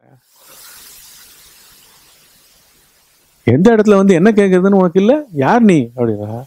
எந்த இடத்துல வந்து என்ன கேட்கறதுன்னு உனக்கு இல்ல யார் நீ அப்படின்னா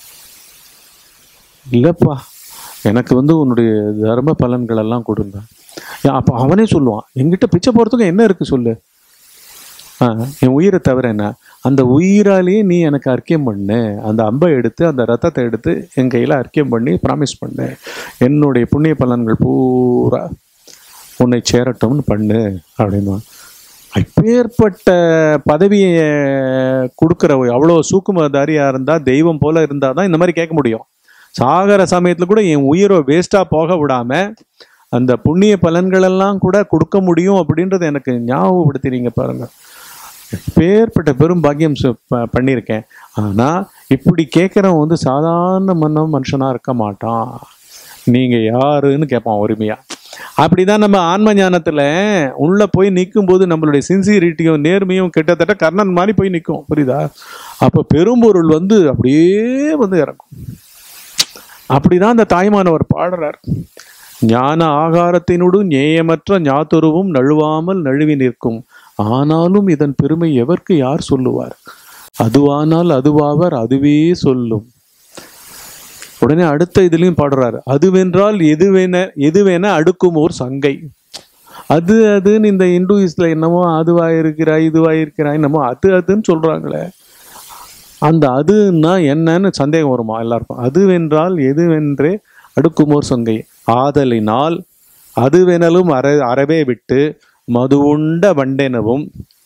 இல்லப்பா எனக்கு வந்து உன்னுடைய தர்ம பலன்கள் எல்லாம் கொடுங்க ஏன் அப்ப அவனே சொல்லுவான் என்கிட்ட பிச்சை போறதுக்கு என்ன இருக்கு சொல்லு ஆ, என் உயிரை தவிர என்ன அந்த உயிராலேயே நீ எனக்கு அர்க்கியம் பண்ணு அந்த அம்பை எடுத்து அந்த ரத்தத்தை எடுத்து என் கையில் அர்க்கியம் பண்ணி ப்ராமிஸ் பண்ணு என்னுடைய புண்ணிய பலன்கள் பூரா உன்னை சேரட்டும்னு பண்ணு அப்படின்னுவான் அப்பேற்பட்ட பதவியை கொடுக்குற அவ்வளோ சூக்குமதாரியாக இருந்தால் தெய்வம் போல இருந்தால் தான் இந்த மாதிரி கேட்க முடியும் சாகர சமயத்தில் கூட என் உயிரை வேஸ்ட்டாக போக விடாம அந்த புண்ணிய பலன்கள் எல்லாம் கூட கொடுக்க முடியும் அப்படின்றத எனக்கு ஞாபகப்படுத்தினீங்க பாருங்க பேர்பட்ட பெரும் பாக்கியம் சு- ப- பண்ணியிருக்கேன் ஆனால் இப்படி கேட்குறவன் வந்து சாதாரண மன்னம் மனுஷனாக இருக்க மாட்டான் நீங்கள் யாருன்னு கேட்பான் உரிமையா அப்படிதான் நம்ம ஆன்ம ஞானத்தில் உள்ள போய் நிற்கும் போது நம்மளுடைய சின்சியரிட்டியும் நேர்மையும் கிட்டத்தட்ட கர்ணன் மாதிரி போய் நிற்கும் புரியுதா அப்போ பெரும்பொருள் வந்து அப்படியே வந்து இறங்கும் அப்படிதான் அந்த தாய்மானவர் பாடுறார் ஞான ஆகாரத்தினோடு நேயமற்ற ஞாத்துருவும் நழுவாமல் நழுவி நிற்கும் ஆனாலும் இதன் பெருமை எவர்க்கு யார் சொல்லுவார் அதுவானால் அதுவாவர் அதுவே சொல்லும் உடனே அடுத்த இதுலயும் பாடுறாரு அதுவென்றால் எதுவென எதுவென அடுக்கும் ஓர் சங்கை அது அதுன்னு இந்த இந்துயிஸ்ல என்னமோ அதுவா இருக்கிறாய் இதுவா இருக்கிறாய் என்னமோ அது அதுன்னு சொல்றாங்களே அந்த அதுன்னா என்னன்னு சந்தேகம் வருமா எல்லாருக்கும் அதுவென்றால் எதுவென்றே அடுக்குமோர் சங்கை ஆதலினால் அதுவெனலும் அற அறவே விட்டு மது உண்ட வண்டெனவும்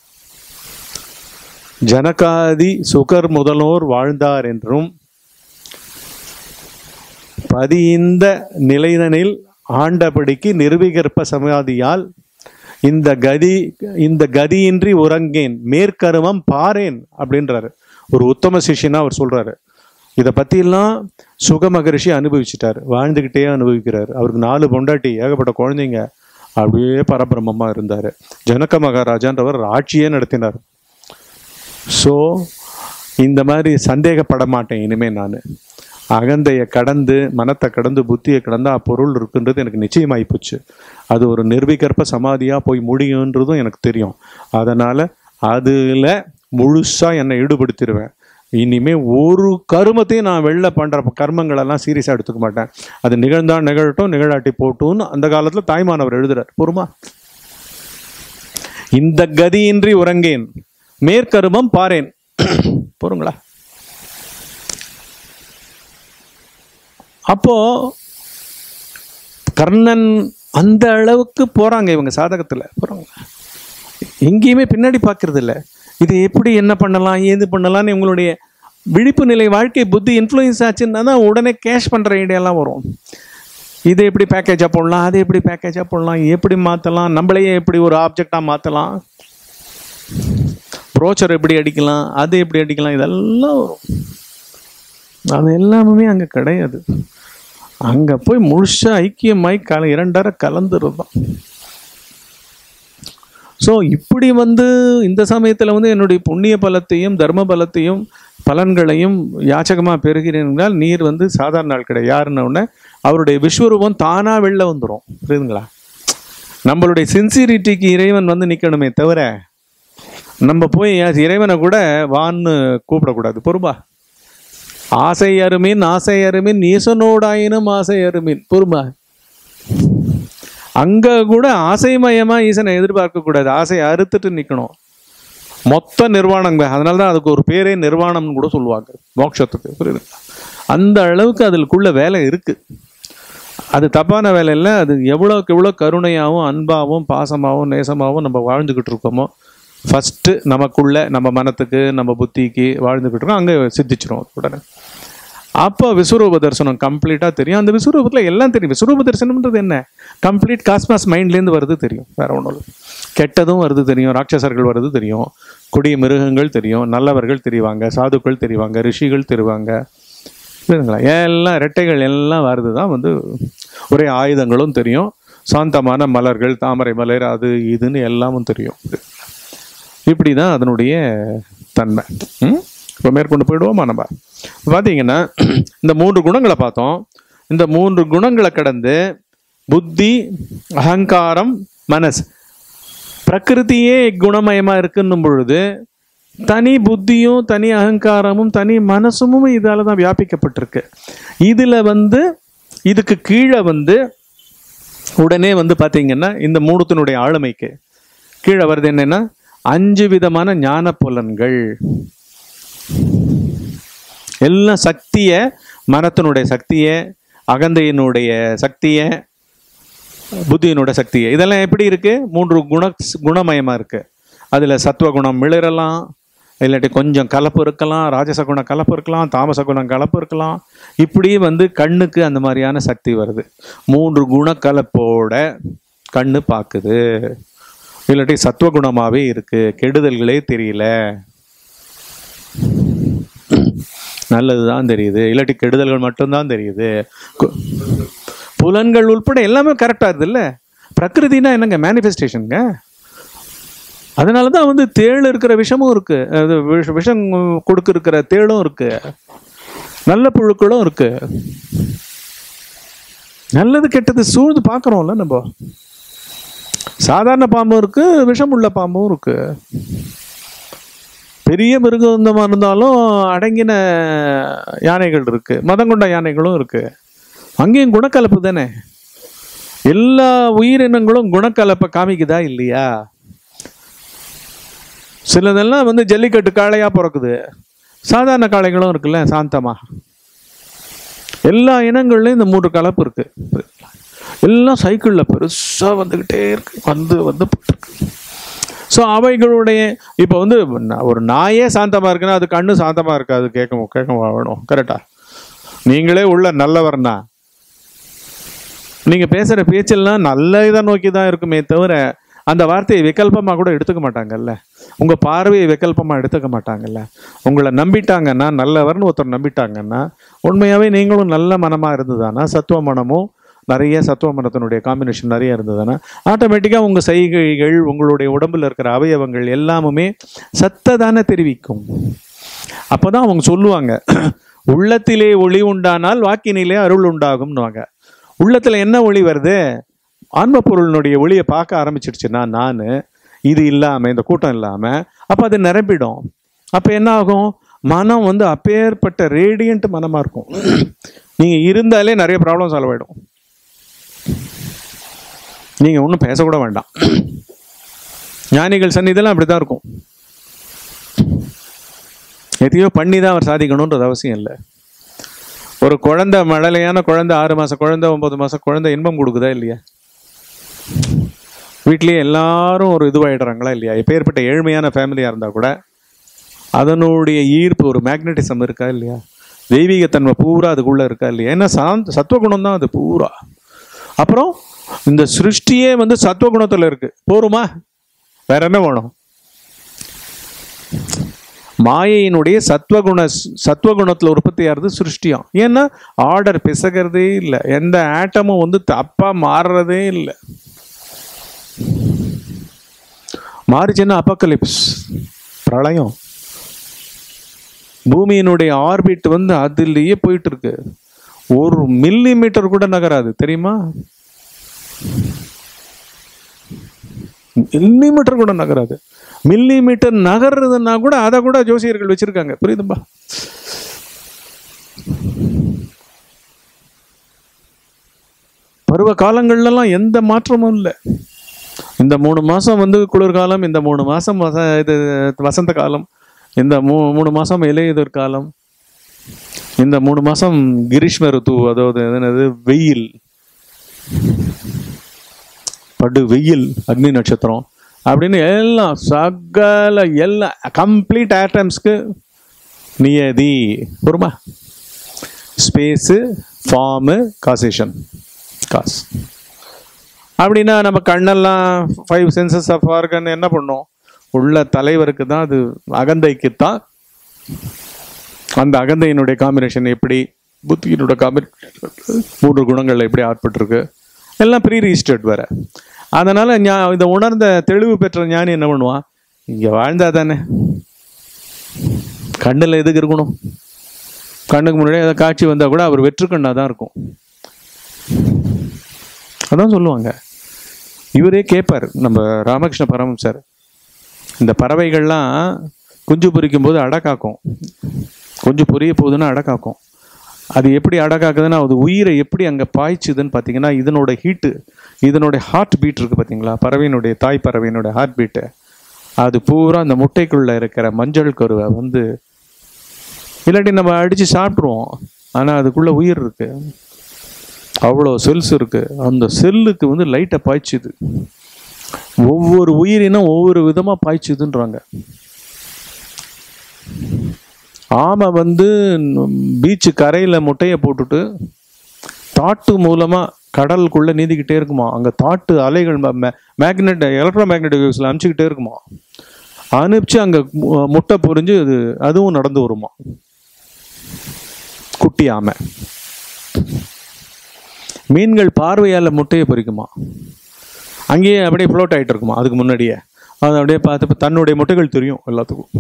ஜனகாதி சுகர் முதலோர் வாழ்ந்தார் என்றும் பதிந்த நிலைதனில் ஆண்டபடிக்கு நிர்விகற்ப சமாதியால் இந்த கதி இந்த கதியின்றி உறங்கேன் மேற்கருமம் பாரேன் அப்படின்றாரு ஒரு உத்தம சிஷ்யனா அவர் சொல்றாரு இதை பற்றியெல்லாம் சுக மகரிஷி அனுபவிச்சிட்டார் வாழ்ந்துக்கிட்டே அனுபவிக்கிறார் அவருக்கு நாலு பொண்டாட்டி ஏகப்பட்ட குழந்தைங்க அப்படியே பரபிரமமா இருந்தார் ஜனக மகாராஜான்றவர் ஆட்சியே நடத்தினார் ஸோ இந்த மாதிரி சந்தேகப்பட மாட்டேன் இனிமே நான் அகந்தையை கடந்து மனத்தை கடந்து புத்தியை கடந்து அப்பொருள் இருக்குன்றது எனக்கு நிச்சயமாகி போச்சு அது ஒரு நிர்விகற்ப சமாதியாக போய் முடியுன்றதும் எனக்கு தெரியும் அதனால் அதில் முழுசாக என்னை ஈடுபடுத்திடுவேன் இனிமே ஒரு கருமத்தையும் நான் வெளில பண்ணுற கர்மங்களெல்லாம் சீரியஸாக எடுத்துக்க மாட்டேன் அது நிகழ்ந்தா நிகழட்டும் நிகழாட்டி போட்டும்னு அந்த காலத்தில் தாய்மானவர் எழுதுறார் பொறுமா இந்த கதியின்றி உறங்கேன் மேற்கருமம் பாரேன் பொறுங்களா அப்போ கர்ணன் அந்த அளவுக்கு போறாங்க இவங்க சாதகத்துல போறாங்க எங்கேயுமே பின்னாடி பார்க்கறது இல்ல இது எப்படி என்ன பண்ணலாம் ஏது பண்ணலாம்னு இவங்களுடைய விழிப்பு நிலை வாழ்க்கை புத்தி இன்ஃப்ளூயன்ஸ் ஆச்சுன்னா தான் உடனே கேஷ் பண்ற ஐடியாலாம் வரும் இதை எப்படி பேக்கேஜாக போடலாம் அதை எப்படி பேக்கேஜாக போடலாம் எப்படி மாற்றலாம் நம்மளையே எப்படி ஒரு ஆப்ஜெக்டாக மாற்றலாம் ப்ரோச்சர் எப்படி அடிக்கலாம் அது எப்படி அடிக்கலாம் இதெல்லாம் வரும் அது எல்லாமே அங்கே கிடையாது அங்கே போய் முழுசா ஐக்கியமாய் கல இரண்டரை கலந்துருதான் ஸோ இப்படி வந்து இந்த சமயத்தில் வந்து என்னுடைய புண்ணிய பலத்தையும் தர்ம பலத்தையும் பலன்களையும் யாச்சகமாக பெறுகிறேன் என்றால் நீர் வந்து சாதாரண நாள் கிடையாது யாருன்ன உடனே அவருடைய விஸ்வரூபம் தானாக வெளில வந்துடும் புரியுதுங்களா நம்மளுடைய சின்சியரிட்டிக்கு இறைவன் வந்து நிற்கணுமே தவிர நம்ம போய் இறைவனை கூட வான்னு கூப்பிடக்கூடாது பொறுப்பா ஆசை அருமின் ஆசை அருமின் ஈசனோடாயினும் ஆசை அருமின் பொறுமா அங்க கூட ஆசைமயமா ஈசனை எதிர்பார்க்க கூடாது ஆசையை அறுத்துட்டு நிக்கணும் மொத்த நிர்வாணங்க அதனால தான் அதுக்கு ஒரு பேரே நிர்வாணம்னு கூட சொல்லுவாங்க மோட்சத்துக்கு புரியுதுங்களா அந்த அளவுக்கு அதுக்குள்ள வேலை இருக்கு அது தப்பான வேலை இல்லை அது எவ்வளோக்கு எவ்வளோ கருணையாகவும் அன்பாகவும் பாசமாகவும் நேசமாகவும் நம்ம வாழ்ந்துக்கிட்டு இருக்கோமோ ஃபஸ்ட்டு நமக்குள்ள நம்ம மனத்துக்கு நம்ம புத்திக்கு வாழ்ந்துக்கிட்டு இருக்கோம் அங்கே சித்திச்சிரும் அது உடனே அப்போ விஸ்வரூப தரிசனம் கம்ப்ளீட்டாக தெரியும் அந்த விஸ்வரூபத்தில் எல்லாம் தெரியும் விஸ்வரூப தரிசனம்ன்றது என்ன கம்ப்ளீட் காஸ்மாஸ் மைண்ட்லேருந்து வருது தெரியும் வேற ஒன்றும் இல்லை கெட்டதும் வருது தெரியும் ராட்சசர்கள் வருது தெரியும் கொடிய மிருகங்கள் தெரியும் நல்லவர்கள் தெரிவாங்க சாதுக்கள் தெரிவாங்க ரிஷிகள் தெரிவாங்க புரியுதுங்களா எல்லாம் ரெட்டைகள் எல்லாம் வருது தான் வந்து ஒரே ஆயுதங்களும் தெரியும் சாந்தமான மலர்கள் தாமரை மலர் அது இதுன்னு எல்லாமும் தெரியும் இப்படி தான் அதனுடைய தன்மை ம் இப்போ மேற்கொண்டு போயிடுவோமா நம்ம பார்த்தீங்கன்னா இந்த மூன்று குணங்களை பார்த்தோம் இந்த மூன்று குணங்களை கடந்து புத்தி அகங்காரம் மனசு பிரகிருதியே குணமயமா இருக்குன்னும் பொழுது தனி புத்தியும் தனி அகங்காரமும் தனி மனசும் இதால தான் வியாபிக்கப்பட்டிருக்கு இதுல வந்து இதுக்கு கீழே வந்து உடனே வந்து பாத்தீங்கன்னா இந்த மூணுத்தினுடைய ஆளுமைக்கு கீழே வருது என்னன்னா அஞ்சு விதமான ஞான புலன்கள் எல்லாம் சக்திய மனத்தினுடைய சக்திய அகந்தையினுடைய சக்திய புத்தியினோட சக்தியை இதெல்லாம் எப்படி இருக்கு மூன்று குண குணமயமா இருக்கு அதுல சத்துவகுணம் மிளறலாம் இல்லாட்டி கொஞ்சம் கலப்பு இருக்கலாம் ராஜச குணம் கலப்பு இருக்கலாம் தாமச குணம் கலப்பு இருக்கலாம் இப்படி வந்து கண்ணுக்கு அந்த மாதிரியான சக்தி வருது மூன்று குண கலப்போட கண்ணு பார்க்குது இல்லாட்டி சத்துவகுணமாவே இருக்கு கெடுதல்களே தெரியல நல்லதுதான் தெரியுது இல்லாட்டி கெடுதல்கள் மட்டும்தான் தெரியுது கு- புலன்கள் உட்பட எல்லாமே கரெக்டா இருக்குது இல்ல பிரகிருதினா என்னங்க மேனிஃபெஸ்டேஷனுங்க அதனால தான் வந்து தேள் இருக்கிற விஷமும் இருக்கு அது விஷ- விஷம் கொடுக்க இருக்கிற தேளும் இருக்கு நல்ல புழுக்களும் இருக்கு நல்லது கெட்டது சூழ்ந்து பார்க்குறோம்ல நம்ம சாதாரண பாம்பும் இருக்கு விஷம் உள்ள பாம்பும் இருக்கு பெரிய மிருகந்தமா இருந்தாலும் அடங்கின யானைகள் இருக்கு மதம் கொண்ட யானைகளும் இருக்கு அங்கேயும் குணக்கலப்பு தானே எல்லா உயிரினங்களும் குணக்கலப்பை காமிக்குதா இல்லையா சிலதெல்லாம் வந்து ஜல்லிக்கட்டு காளையா பிறக்குது சாதாரண காளைகளும் இருக்குல்ல சாந்தமா எல்லா இனங்கள்லயும் இந்த மூன்று கலப்பு இருக்கு எல்லாம் சைக்கிள்ல பெருசா வந்துகிட்டே இருக்கு வந்து வந்து போயிருக்கு ஸோ அவைகளுடைய இப்போ வந்து ந- ஒரு நாயே சாந்தமா இருக்குன்னா அது கண்ணு சாந்தமா இருக்காது கேட்க கேட்க வேணும் கரெக்டா நீங்களே உள்ள நல்லவர்னா நீங்க பேசுற பேச்செல்லாம் நல்ல இதை நோக்கி தான் இருக்குமே தவிர அந்த வார்த்தையை விகல்பமா கூட எடுத்துக்க மாட்டாங்கல்ல உங்க பார்வையை விகல்பமா எடுத்துக்க மாட்டாங்கல்ல உங்களை நம்பிட்டாங்கன்னா நல்லவர்னு ஒருத்தர் நம்பிட்டாங்கன்னா உண்மையாவே நீங்களும் நல்ல மனமா இருந்ததானா சத்துவ மனமும் நிறைய சத்துவ மனத்தினுடைய காம்பினேஷன் நிறைய இருந்ததுன்னா ஆட்டோமேட்டிக்காக உங்கள் செய்கைகள் உங்களுடைய உடம்புல இருக்கிற அவயவங்கள் எல்லாமுமே சத்தை தானே தெரிவிக்கும் அப்பதான் அவங்க சொல்லுவாங்க உள்ளத்திலே ஒளி உண்டானால் வாக்கினிலே அருள் உண்டாகும்னுவாங்க உள்ளத்துல என்ன ஒளி வருது ஆன்ம பொருளினுடைய ஒளியை பார்க்க ஆரம்பிச்சிடுச்சுன்னா நான் இது இல்லாம இந்த கூட்டம் இல்லாம அப்ப அது நிரம்பிடும் அப்ப என்ன ஆகும் மனம் வந்து அப்பேற்பட்ட ரேடியன்ட் மனமா இருக்கும் நீங்க இருந்தாலே நிறைய ப்ராப்ளம் சால்வ் ஆயிடும் நீங்க ஒன்றும் பேசக்கூட வேண்டாம் ஞானிகள் சந்நிதியெல்லாம் அப்படிதான் இருக்கும் எதையோ பண்ணி தான் அவர் சாதிக்கணுன்றது அவசியம் இல்லை ஒரு குழந்தை மழலையான குழந்தை ஆறு மாசம் குழந்தை ஒன்பது மாசம் குழந்தை இன்பம் கொடுக்குதா இல்லையா வீட்லயே எல்லாரும் ஒரு இதுவாயிடுறாங்களா இல்லையா எப்பேற்பட்ட ஏழ்மையான ஃபேமிலியா இருந்தா கூட அதனுடைய ஈர்ப்பு ஒரு மேக்னட்டிசம் இருக்கா இல்லையா தெய்வீகத்தன்மை பூரா அதுக்குள்ள இருக்கா இல்லையா ஏன்னா சாந்த சத்துவகுணம் தான் அது பூரா அப்புறம் இந்த சிருஷ்டியே வந்து சத்துவகுணத்துல இருக்கு போருமா வேற என்ன வேணும் மாயையினுடைய சத்வகுண சத்வகுணத்துல உற்பத்தி ஆகிறது சிருஷ்டியம் ஏன்னா ஆர்டர் பிசகிறதே இல்லை எந்த ஆட்டமும் வந்து தப்பா மாறுறதே இல்லை மாறிச்சுன்னா அப்பக்கலிப்ஸ் பிரளயம் பூமியினுடைய ஆர்பிட் வந்து அதுலயே போயிட்டு இருக்கு ஒரு மில்லி மீட்டர் கூட நகராது தெரியுமா மில்லி மீட்டர் கூட நகராது மில்லி மீட்டர் நகர்றதுன்னா கூட அதை கூட ஜோசியர்கள் வச்சிருக்காங்க புரியுதும்பா பருவ காலங்கள்லாம் எந்த மாற்றமும் இல்லை இந்த மூணு மாசம் வந்து குளிர்காலம் இந்த மூணு மாசம் வச இது வசந்த காலம் இந்த மூ மூணு மாசம் இலையுதிர் காலம் இந்த மூணு மாசம் கிரீஷ்ம ருத்து அதாவது என்னது வெயில் படு வெயில் அக்னி நட்சத்திரம் அப்படின்னு எல்லாம் சகல எல்லாம் கம்ப்ளீட் ஆட்டம்ஸ்க்கு நியதி பொறுமா ஸ்பேஸு ஃபார்மு காசேஷன் காஸ் அப்படின்னா நம்ம கண்ணெல்லாம் ஃபைவ் சென்சஸ் ஆஃப் ஆர்கன் என்ன பண்ணும் உள்ள தலைவருக்கு தான் அது அகந்தைக்கு தான் அந்த அகந்தையினுடைய காம்பினேஷன் எப்படி புத்தியினோட காம்பினேஷன் மூன்று குணங்கள் எப்படி ஆட்பட்டிருக்கு எல்லாம் ப்ரீ ரிஜிஸ்டர்ட் வேற அதனால ஞா இதை உணர்ந்த தெளிவு பெற்ற ஞானி என்ன பண்ணுவான் இங்க வாழ்ந்தா தானே கண்ணில் எதுக்கு இருக்கணும் கண்ணுக்கு முன்னாடி ஏதாவது காட்சி வந்தா கூட அவர் வெற்றுக்கண்ணா தான் இருக்கும் அதான் சொல்லுவாங்க இவரே கேட்பார் நம்ம ராமகிருஷ்ண பரமஹம்சர் இந்த பறவைகள்லாம் குஞ்சு பொரிக்கும் போது அடை காக்கும் குஞ்சு பொரிய போகுதுன்னா அடை காக்கும் அது எப்படி அடை காக்குதுன்னா அது உயிரை எப்படி அங்கே பாய்ச்சுதுன்னு பார்த்தீங்கன்னா இதனோட ஹீட்டு இதனுடைய ஹார்ட் பீட் இருக்குது பார்த்தீங்களா பறவையினுடைய தாய் பறவையினுடைய ஹார்ட் பீட்டு அது பூரா அந்த முட்டைக்குள்ளே இருக்கிற மஞ்சள் கருவை வந்து இல்லாட்டி நம்ம அடித்து சாப்பிட்ருவோம் ஆனால் அதுக்குள்ளே உயிர் இருக்கு அவ்வளோ செல்ஸ் இருக்கு அந்த செல்லுக்கு வந்து லைட்டை பாய்ச்சுது ஒவ்வொரு உயிரினம் ஒவ்வொரு விதமாக பாய்ச்சுதுன்றாங்க ஆமை வந்து பீச்சு கரையில் முட்டையை போட்டுட்டு தாட்டு மூலமாக கடலுக்குள்ளே நீந்திக்கிட்டே இருக்குமா அங்கே தாட்டு அலைகள் மேக்னெட் எலக்ட்ரோ மேக்னெட்டிக் வேவ்ஸில் அனுப்பிச்சிக்கிட்டே இருக்குமா அனுப்பிச்சு அங்கே முட்டை பொரிஞ்சு அது அதுவும் நடந்து வருமா குட்டி ஆமை மீன்கள் பார்வையால் முட்டையை பொரிக்குமா அங்கேயே அப்படியே ஃப்ளோட் ஆகிட்டு இருக்குமா அதுக்கு முன்னாடியே அதை அப்படியே பார்த்து தன்னுடைய முட்டைகள் தெரியும் எல்லாத்துக்கும்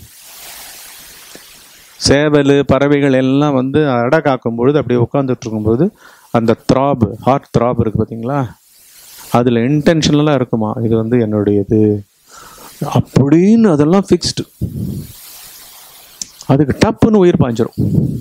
சேவல் பறவைகள் எல்லாம் வந்து அடை காக்கும் பொழுது அப்படியே உட்காந்துட்டு இருக்கும்போது அந்த த்ராப் ஹார்ட் த்ராப் இருக்கு பார்த்தீங்களா அதில் இன்டென்ஷனலாக இருக்குமா இது வந்து என்னுடையது அப்படின்னு அதெல்லாம் ஃபிக்ஸ்டு அதுக்கு டப்புன்னு உயிர் பாஞ்சிரும்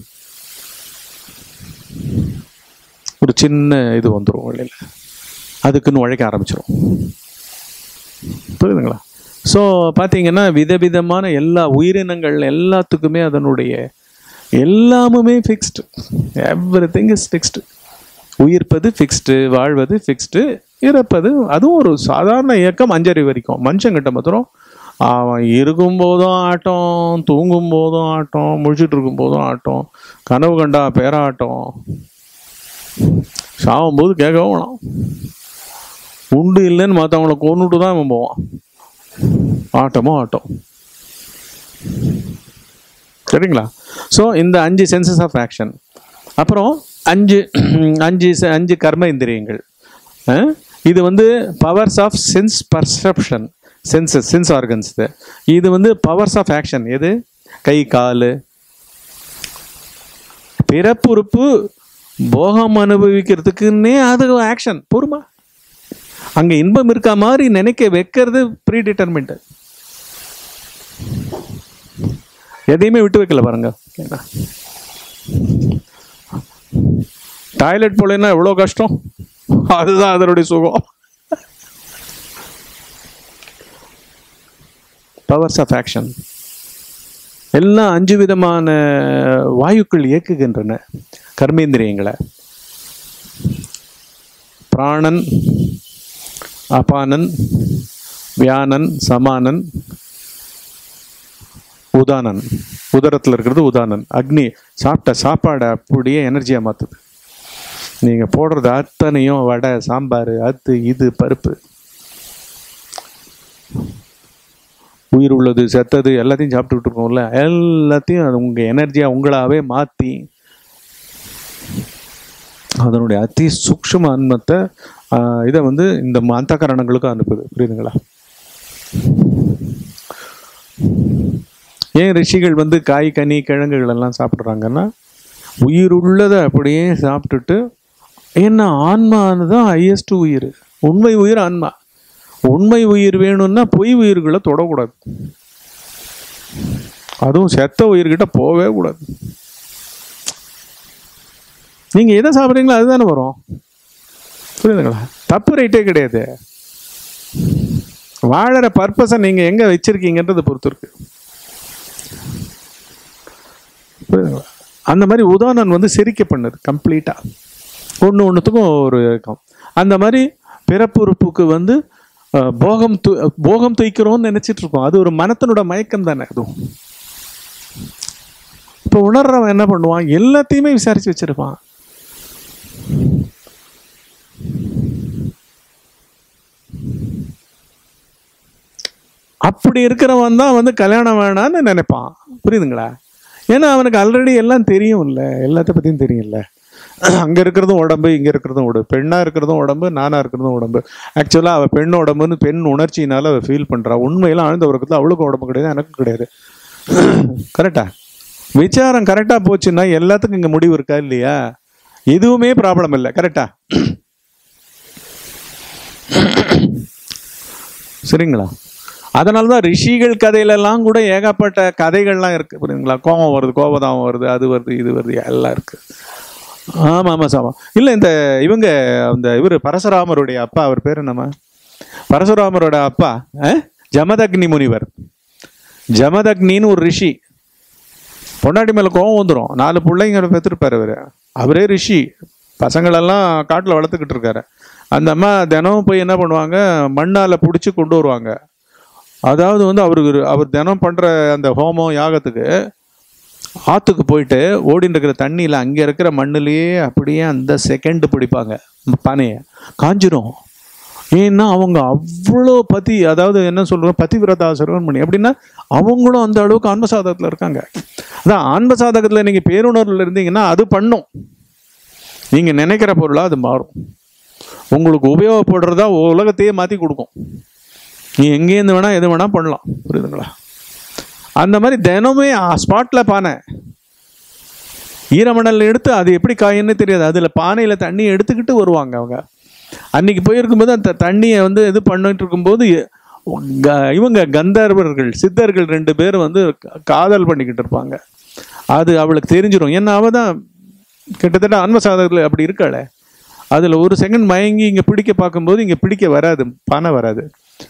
ஒரு சின்ன இது வந்துடும் வெளியில் அதுக்குன்னு உழைக்க ஆரம்பிச்சிடும் புரியுதுங்களா ஸோ பார்த்தீங்கன்னா விதவிதமான எல்லா உயிரினங்கள் எல்லாத்துக்குமே அதனுடைய எல்லாமுமே fixed everything is fixed உயிர்ப்பது ஃபிக்ஸ்டு வாழ்வது ஃபிக்ஸ்டு இறப்பது அதுவும் ஒரு சாதாரண இயக்கம் அஞ்சறி வரைக்கும் மனுஷங்கிட்ட மாத்திரம் அவன் இருக்கும் போதும் ஆட்டம் தூங்கும் போதும் ஆட்டம் முழிச்சிட்டு இருக்கும் போதும் ஆட்டம் கனவு கண்டா பேராட்டம் சாவும் போது கேட்கவும் வேணாம் உண்டு இல்லைன்னு மற்றவங்கள கொண்டுட்டு தான் அவன் போவான் ஆட்டமோ ஆட்டம் சரிங்களா ஸோ இந்த அஞ்சு சென்சஸ் ஆஃப் ஆக்ஷன் அப்புறம் அஞ்சு அஞ்சு செ- அஞ்சு கர்ம இந்திரியங்கள் அஹ், இது வந்து powers of sense perception senses sense organs இது வந்து பவர்ஸ் ஆஃப் ஆக்ஷன் எது கை கால் பிறப்புறுப்பு போகம் அனுபவிக்கிறதுக்குன்னே அது ஆக்ஷன் பொறுமா அங்க இன்பம் இருக்க மாதிரி நினைக்க வைக்கிறது ப்ரீ டிட்டர்மெண்ட் எதையுமே விட்டு வைக்கல பாருங்க டாய்லெட் போலன்னா எவ்வளோ கஷ்டம் அதுதான் அதனுடைய சுகம் பவர்ஸ் ஆஃப் ஆக்ஷன் எல்லாம் அஞ்சு விதமான வாயுக்கள் இயக்குகின்றன கர்மேந்திரியங்களை பிராணன் அபானன் வியானன் சமானன் உதானன் உதரத்தில் இருக்கிறது உதானன் அக்னி சாப்பிட்ட சாப்பாடை அப்படியே எனர்ஜியாக மாற்றுது நீங்கள் போடுறது அத்தனையும் வடை சாம்பார் அது இது பருப்பு உயிர் உள்ளது செத்தது எல்லாத்தையும் சாப்பிட்டுக்கிட்டு இருக்கோம்ல எல்லாத்தையும் அது உங்கள் எனர்ஜியாக உங்களாவே மாற்றி அதனுடைய அதி சூக்ஷ்ம அன்மத்தை ஆஹ், இதை வந்து இந்த அந்த கரணங்களுக்கு அனுப்புது புரியுதுங்களா ஏன் ரிஷிகள் வந்து காய் கனி கிழங்குகள் எல்லாம் சாப்பிட்றாங்கன்னா உயிர் உள்ளதை அப்படியே சாப்பிட்டுட்டு என்ன ஆன்மான்னு தான் ஹையஸ்ட் உயிர் உண்மை உயிர் ஆன்மா உண்மை உயிர் வேணும்னா பொய் உயிர்களை தொடக்கூடாது அதுவும் செத்த உயிர்கிட்ட போகவே கூடாது நீங்கள் எதை சாப்பிட்றீங்களோ அதுதானே வரும் புரியுதுங்களா தப்பு ரைட்டே கிடையாது வாழற பர்பஸை நீங்கள் எங்கே வச்சிருக்கீங்கன்றதை பொறுத்து இருக்கு புரியுதுங்களா அந்த மாதிரி உதாரணம் வந்து சிரிக்க பண்ணுது கம்ப்ளீட்டாக ஒன்று ஒன்றுத்துக்கும் ஒரு இருக்கும் அந்த மாதிரி பிறப்புறுப்புக்கு வந்து அஹ், போகம் து போகம் துய்க்கிறோம்னு நினைச்சிட்டு இருக்கோம் அது ஒரு மனத்தினோட மயக்கம் தானே அதுவும் இப்போ உணர்றவன் என்ன பண்ணுவான் எல்லாத்தையுமே விசாரிச்சு வச்சிருப்பான் அப்படி இருக்கிறவன் தான் வந்து கல்யாணம் வேணான்னு நினைப்பான் புரியுதுங்களா ஏன்னா அவனுக்கு ஆல்ரெடி எல்லாம் தெரியும் இல்லை எல்லாத்த பற்றியும் தெரியும்ல அங்கே இருக்கிறதும் உடம்பு இங்கே இருக்கிறதும் உடம்பு பெண்ணாக இருக்கிறதும் உடம்பு நானாக இருக்கிறதும் உடம்பு ஆக்சுவலாக அவள் பெண் உடம்புன்னு பெண் உணர்ச்சியினால அவள் ஃபீல் பண்ணுறா உண்மையெல்லாம் ஆழ்ந்த உறக்கத்தில் அவளுக்கும் உடம்பு கிடையாது எனக்கும் கிடையாது கரெக்டா விசாரம் கரெக்டாக போச்சுன்னா எல்லாத்துக்கும் இங்கே முடிவு இருக்கா இல்லையா எதுவுமே ப்ராப்ளம் இல்லை கரெக்டா சரிங்களா அதனால தான் ரிஷிகள் கதையிலெல்லாம் கூட ஏகப்பட்ட கதைகள்லாம் இருக்கு புரியுதுங்களா கோபம் வருது கோபதாபம் வருது அது வருது இது வருது எல்லாம் இருக்கு ஆமாம் ஆமாம் சாமா இல்லை இந்த இவங்க அந்த இவர் பரசுராமருடைய அப்பா அவர் பேர் என்னம்மா பரசுராமரோட அப்பா அஹ்? ஜமதக்னி முனிவர் ஜமதக்னின்னு ஒரு ரிஷி பொண்டாட்டி மேலே கோவம் வந்துடும் நாலு பிள்ளைங்க பெற்றிருப்பார் அவர் அவரே ரிஷி பசங்களெல்லாம் காட்டில் வளர்த்துக்கிட்டு இருக்காரு அந்த அம்மா தினமும் போய் என்ன பண்ணுவாங்க மண்ணால் பிடிச்சி கொண்டு வருவாங்க அதாவது வந்து அவருக்கு ஒரு- அவர் தினம் பண்ணுற அந்த ஹோமம் யாகத்துக்கு ஆற்றுக்கு போயிட்டு ஓடிட்டு இருக்கிற தண்ணியில் அங்கே இருக்கிற மண்ணுலேயே அப்படியே அந்த செகண்ட் பிடிப்பாங்க பானையை காஞ்சிரும் ஏன்னா அவங்க அவ்வளோ பதி அதாவது என்ன சொல்றோம் பதிவிரதா சிறுவன்மணி அப்படின்னா அவங்களும் அந்த அளவுக்கு ஆன்மசாதகத்தில் இருக்காங்க அதான் ஆன்மசாதகத்தில் நீங்கள் பேருணர்வில் இருந்தீங்கன்னா அது பண்ணும் நீங்கள் நினைக்கிற பொருளாக அது மாறும் உங்களுக்கு உபயோகப்படுறதா உலகத்தையே மாற்றி கொடுக்கும் நீ எங்கேருந்து வேணால் எது வேணால் பண்ணலாம் புரியுதுங்களா அந்த மாதிரி தினமே ஸ்பாட்டில் பானை ஈரமணல் எடுத்து அது எப்படி காயுன்னு தெரியாது அதில் பானையில் தண்ணி எடுத்துக்கிட்டு வருவாங்க அவங்க அன்னைக்கு போயிருக்கும்போது அந்த தண்ணியை வந்து இது பண்ணிட்டு இருக்கும்போது க- இவங்க கந்தர்வர்கள் சித்தர்கள் ரெண்டு பேர் வந்து கா- காதல் பண்ணிக்கிட்டு இருப்பாங்க அது அவளுக்கு தெரிஞ்சிடும் ஏன்னா அவள் தான் கிட்டத்தட்ட ஆன்மசாதகத்தில் அப்படி இருக்காளே அதில் ஒரு செகண்ட் மயங்கி இங்கே பிடிக்க பார்க்கும்போது இங்கே பிடிக்க வராது பானை வராது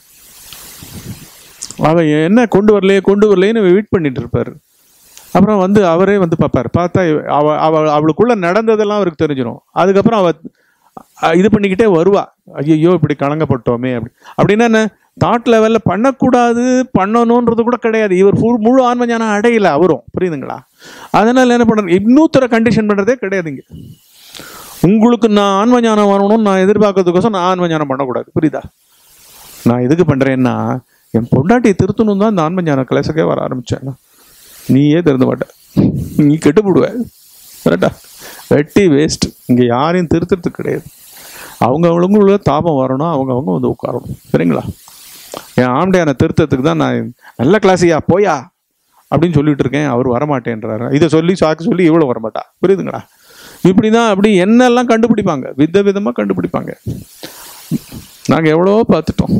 அவன் என்ன கொண்டு வரலையே கொண்டு வரலையேன்னு வெயிட் பண்ணிட்டு இருப்பார் அப்புறம் வந்து அவரே வந்து பார்ப்பார் பார்த்தா இவ- அவ அவ அவளுக்குள்ள நடந்ததெல்லாம் அவருக்கு தெரிஞ்சிடும் அதுக்கப்புறம் அவ அ- இது பண்ணிக்கிட்டே வருவா ஐயோ இப்படி கலங்கப்பட்டோமே அப்படி அப்படின்னா என்ன தாட் லெவலில் பண்ணக்கூடாது பண்ணணுன்றது கூட கிடையாது இவர் full- முழு ஆன்ம ஞானம் அடையல அவரும் புரியுதுங்களா அதனால என்ன பண்ணுறது இன்னொருத்தர கண்டிஷன் பண்ணுறதே கிடையாதுங்க உங்களுக்கு நான் ஆன்ம ஞானம் வரணும்னு நான் எதிர்பார்க்கறதுக்கோசம் நான் ஆன்ம ஞானம் பண்ணக்கூடாது புரியுதா நான் எதுக்கு பண்ணுறேன்னா என் பொண்டாட்டியை திருத்தணும் தான் இந்த ஆன்ம ஞான கிளாஸுக்கே வர ஆரம்பித்தேன் நீயே திறந்து மாட்ட நீ கெட்டு போடுவ கரெக்டா வெட்டி வேஸ்ட் இங்கே யாரையும் திருத்துறதுக்கு கிடையாது அவங்க அவங்களுக்குள்ள தாபம் வரணும் அவங்க அவங்க வந்து உட்காரணும் சரிங்களா என் ஆம்டையான திருத்தத்துக்கு தான் நான் நல்ல கிளாஸியா போயா அப்படின்னு சொல்லிட்டு இருக்கேன் அவர் வரமாட்டேன்றாரு இதை சொல்லி சாக்கு சொல்லி இவ்வளோ வரமாட்டா புரியுதுங்களா இப்படி தான் அப்படி என்னெல்லாம் கண்டுபிடிப்பாங்க வித விதமாக கண்டுபிடிப்பாங்க நாங்கள் எவ்வளவோ பார்த்துட்டோம்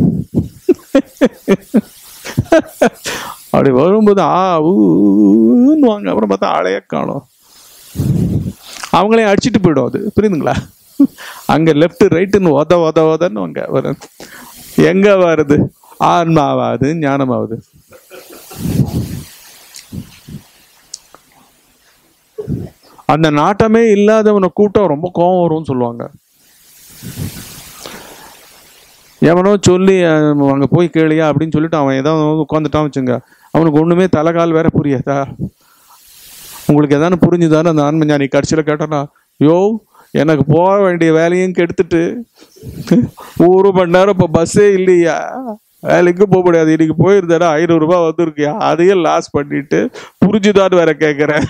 அப்படி வரும்போது ஆ ஊன்னு வாங்க அப்புறம் பார்த்தா ஆளையே காணும் அவங்களே அடிச்சிட்டு போயிடும் அது புரியுதுங்களா அங்கே லெஃப்ட் ரைட்டுன்னு உத உத உதன்னு அங்கே வரும் எங்க வருது ஆன்மாவாது ஞானமாவது அந்த நாட்டமே இல்லாதவனை கூட்டம் ரொம்ப கோவம் வரும்னு சொல்லுவாங்க எவனோ சொல்லி அஹ், அங்க போய் கேளியா அப்படின்னு சொல்லிட்டு அவன் ஏதாவது உட்காந்துட்டான் வச்சுங்க அவனுக்கு ஒண்ணுமே தலைகால் வேற புரியாதா உங்களுக்கு எதானு புரிஞ்சுதானே அந்த ஆன்ம ஞானி கடைசியில் கேட்டானா யோ எனக்கு போக வேண்டிய வேலையும் கெடுத்துட்டு ஒரு மணி நேரம் இப்போ பஸ்ஸே இல்லையா வேலைக்கு போக முடியாது இன்னைக்கு போயிருந்தாடா ஐநூறுரூபா வந்திருக்கியா அதையும் லாஸ் பண்ணிட்டு புரிஞ்சுதான்னு வேற கேட்குறேன்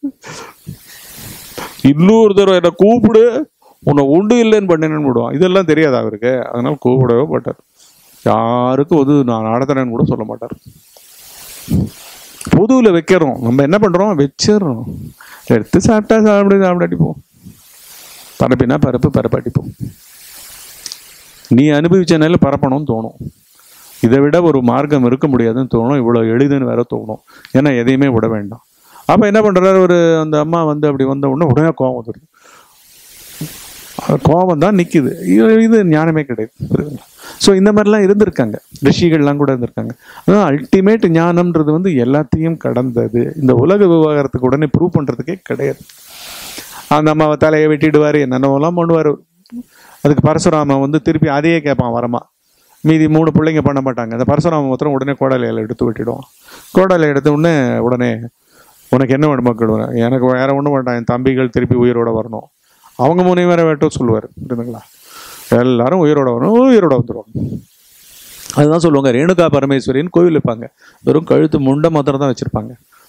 இன்னொரு தடவை என்னை கூப்பிடு உன்னை உண்டு இல்லைன்னு பண்ணினேன்னு விடுவான் இதெல்லாம் தெரியாது அவருக்கு அதனால கூப்பிடவே மாட்டார் யாருக்கும் வந்து நான் நடத்துறேன்னு கூட சொல்ல மாட்டார் பொதுவில் வைக்கிறோம் நம்ம என்ன பண்ணுறோம் வச்சிடுறோம் எடுத்து சாப்பிட்டா சாப்பிடு சாப்பிடாட்டிப்போம் பரப்பினா பரப்பு பரப்பாட்டிப்போம் நீ அனுபவிச்சனால பரப்பணும்னு தோணும் இதை விட ஒரு மார்க்கம் இருக்க முடியாதுன்னு தோணும் இவ்வளோ எளிதுன்னு வேற தோணும் ஏன்னா எதையுமே விட வேண்டாம் அப்போ என்ன பண்ணுறாரு ஒரு அந்த அம்மா வந்து அப்படி வந்த உடனே உடனே கோவம் வந்துடுது அது கோபம் தான் நிற்கிது இது ஞானமே கிடையாது ஸோ இந்த மாதிரிலாம் இருந்திருக்காங்க ரிஷிகள்லாம் கூட இருந்திருக்காங்க அதான் அல்டிமேட் ஞானம்ன்றது வந்து எல்லாத்தையும் கடந்தது இந்த உலக விவகாரத்துக்கு உடனே ப்ரூவ் பண்ணுறதுக்கே கிடையாது அந்த அம்மாவை தலையை வெட்டிடுவார் என்னென்னவெல்லாம் பண்ணுவார் அதுக்கு பரசுராமன் வந்து திருப்பி அதையே கேட்பான் வரமா மீதி மூணு பிள்ளைங்க பண்ண மாட்டாங்க அந்த பரசுராமன் மாத்திரம் உடனே கோடாலையில் எடுத்து வெட்டிடுவான் கோடாலை எடுத்த உடனே உடனே உனக்கு என்ன வேணுமோ கேடுவேன் எனக்கு வேற ஒன்றும் வேண்டாம் என் தம்பிகள் திருப்பி உயிரோட வரணும் அவங்க மூணையும் வேற வெட்ட சொல்லுவார் புரியுதுங்களா எல்லாரும் உயிரோட வரணும் உயிரோட வந்துடுவாங்க அதுதான் சொல்லுவாங்க ரேணுகா பரமேஸ்வரின்னு கோவில் வைப்பாங்க வெறும் கழுத்து முண்டை மாத்திரம் தான் வச்சிருப்பாங்க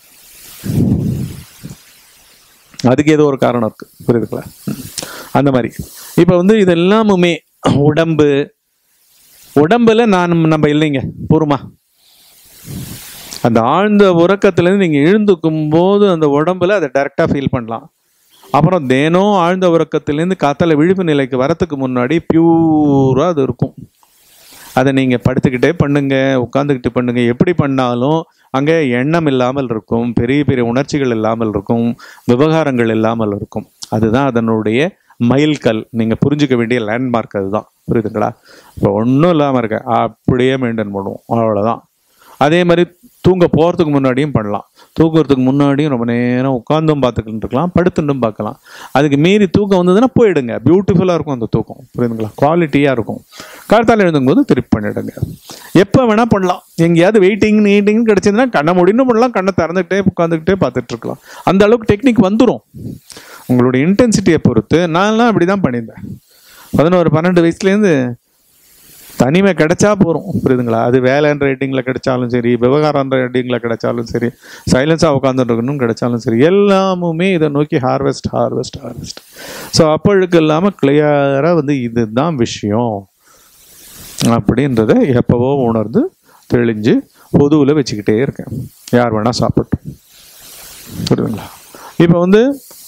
அதுக்கு ஏதோ ஒரு காரணம் இருக்கு புரியுதுங்களா ம். அந்த மாதிரி இப்போ வந்து இது எல்லாமுமே உடம்பு உடம்புல நான் நம்ம இல்லைங்க பொறுமா அந்த ஆழ்ந்த உறக்கத்துலேருந்து நீங்கள் எழுந்துக்கும் போது அந்த உடம்புல அதை டைரெக்டாக ஃபீல் பண்ணலாம் அப்புறம் தினம் ஆழ்ந்த உறக்கத்திலேருந்து காத்தால விழிப்பு நிலைக்கு வரத்துக்கு முன்னாடி பியூராக அது இருக்கும் அதை நீங்கள் படுத்துக்கிட்டே பண்ணுங்க உட்காந்துக்கிட்டு பண்ணுங்க எப்படி பண்ணாலும் அங்கே எண்ணம் இல்லாமல் இருக்கும் பெரிய பெரிய உணர்ச்சிகள் இல்லாமல் இருக்கும் விவகாரங்கள் இல்லாமல் இருக்கும் அதுதான் அதனுடைய மைல்கல் நீங்கள் புரிஞ்சுக்க வேண்டிய லேண்ட்மார்க் அதுதான் புரியுதுங்களா இப்போ ஒன்றும் இல்லாமல் இருக்க அப்படியே மெயின்டைன் பண்ணுவோம் அவ்வளோதான் அதே மாதிரி தூங்க போகிறதுக்கு முன்னாடியும் பண்ணலாம் தூங்குறதுக்கு முன்னாடியும் ரொம்ப நேரம் உட்காந்தும் பார்த்துக்கிட்டு இருக்கலாம் படுத்துட்டும் பார்க்கலாம் அதுக்கு மீறி தூக்கம் வந்ததுன்னா போயிடுங்க பியூட்டிஃபுல்லாக இருக்கும் அந்த தூக்கம் புரியுதுங்களா குவாலிட்டியாக இருக்கும் காலத்தால் எழுதும்போது திருப்பி பண்ணிடுங்க எப்போ வேணால் பண்ணலாம் எங்கேயாவது வெயிட்டிங் நீட்டிங் கிடச்சதுன்னா கண்ணை முடின்னு பண்ணலாம் கண்ணை திறந்துக்கிட்டே உட்காந்துக்கிட்டே பார்த்துட்டு இருக்கலாம் அந்த அளவுக்கு டெக்னிக் வந்துடும் உங்களுடைய இன்டென்சிட்டியை பொறுத்து நான்லாம் அப்படி தான் பண்ணியிருந்தேன் பதினோரு பன்னெண்டு வயசுலேருந்து தனிமை கிடைச்சா போகிறோம் புரியுதுங்களா அது வேலைன்ற ரேட்டிங்கில் கிடைச்சாலும் சரி விவகாரன்ற ரேட்டிங்கில் கிடைச்சாலும் சரி சைலன்ஸாக உட்காந்துருக்கணும் கிடைச்சாலும் சரி எல்லாமுமே இதை நோக்கி ஹார்வெஸ்ட் ஹார்வெஸ்ட் ஹார்வெஸ்ட் ஸோ அப்பழுக்கு இல்லாமல் கிளியராக வந்து இதுதான் விஷயம் அப்படின்றத எப்போவோ உணர்ந்து தெளிஞ்சு பொதுவில் வச்சுக்கிட்டே இருக்கேன் யார் வேணால் சாப்பிட்டோம் புரியுதுங்களா இப்போ வந்து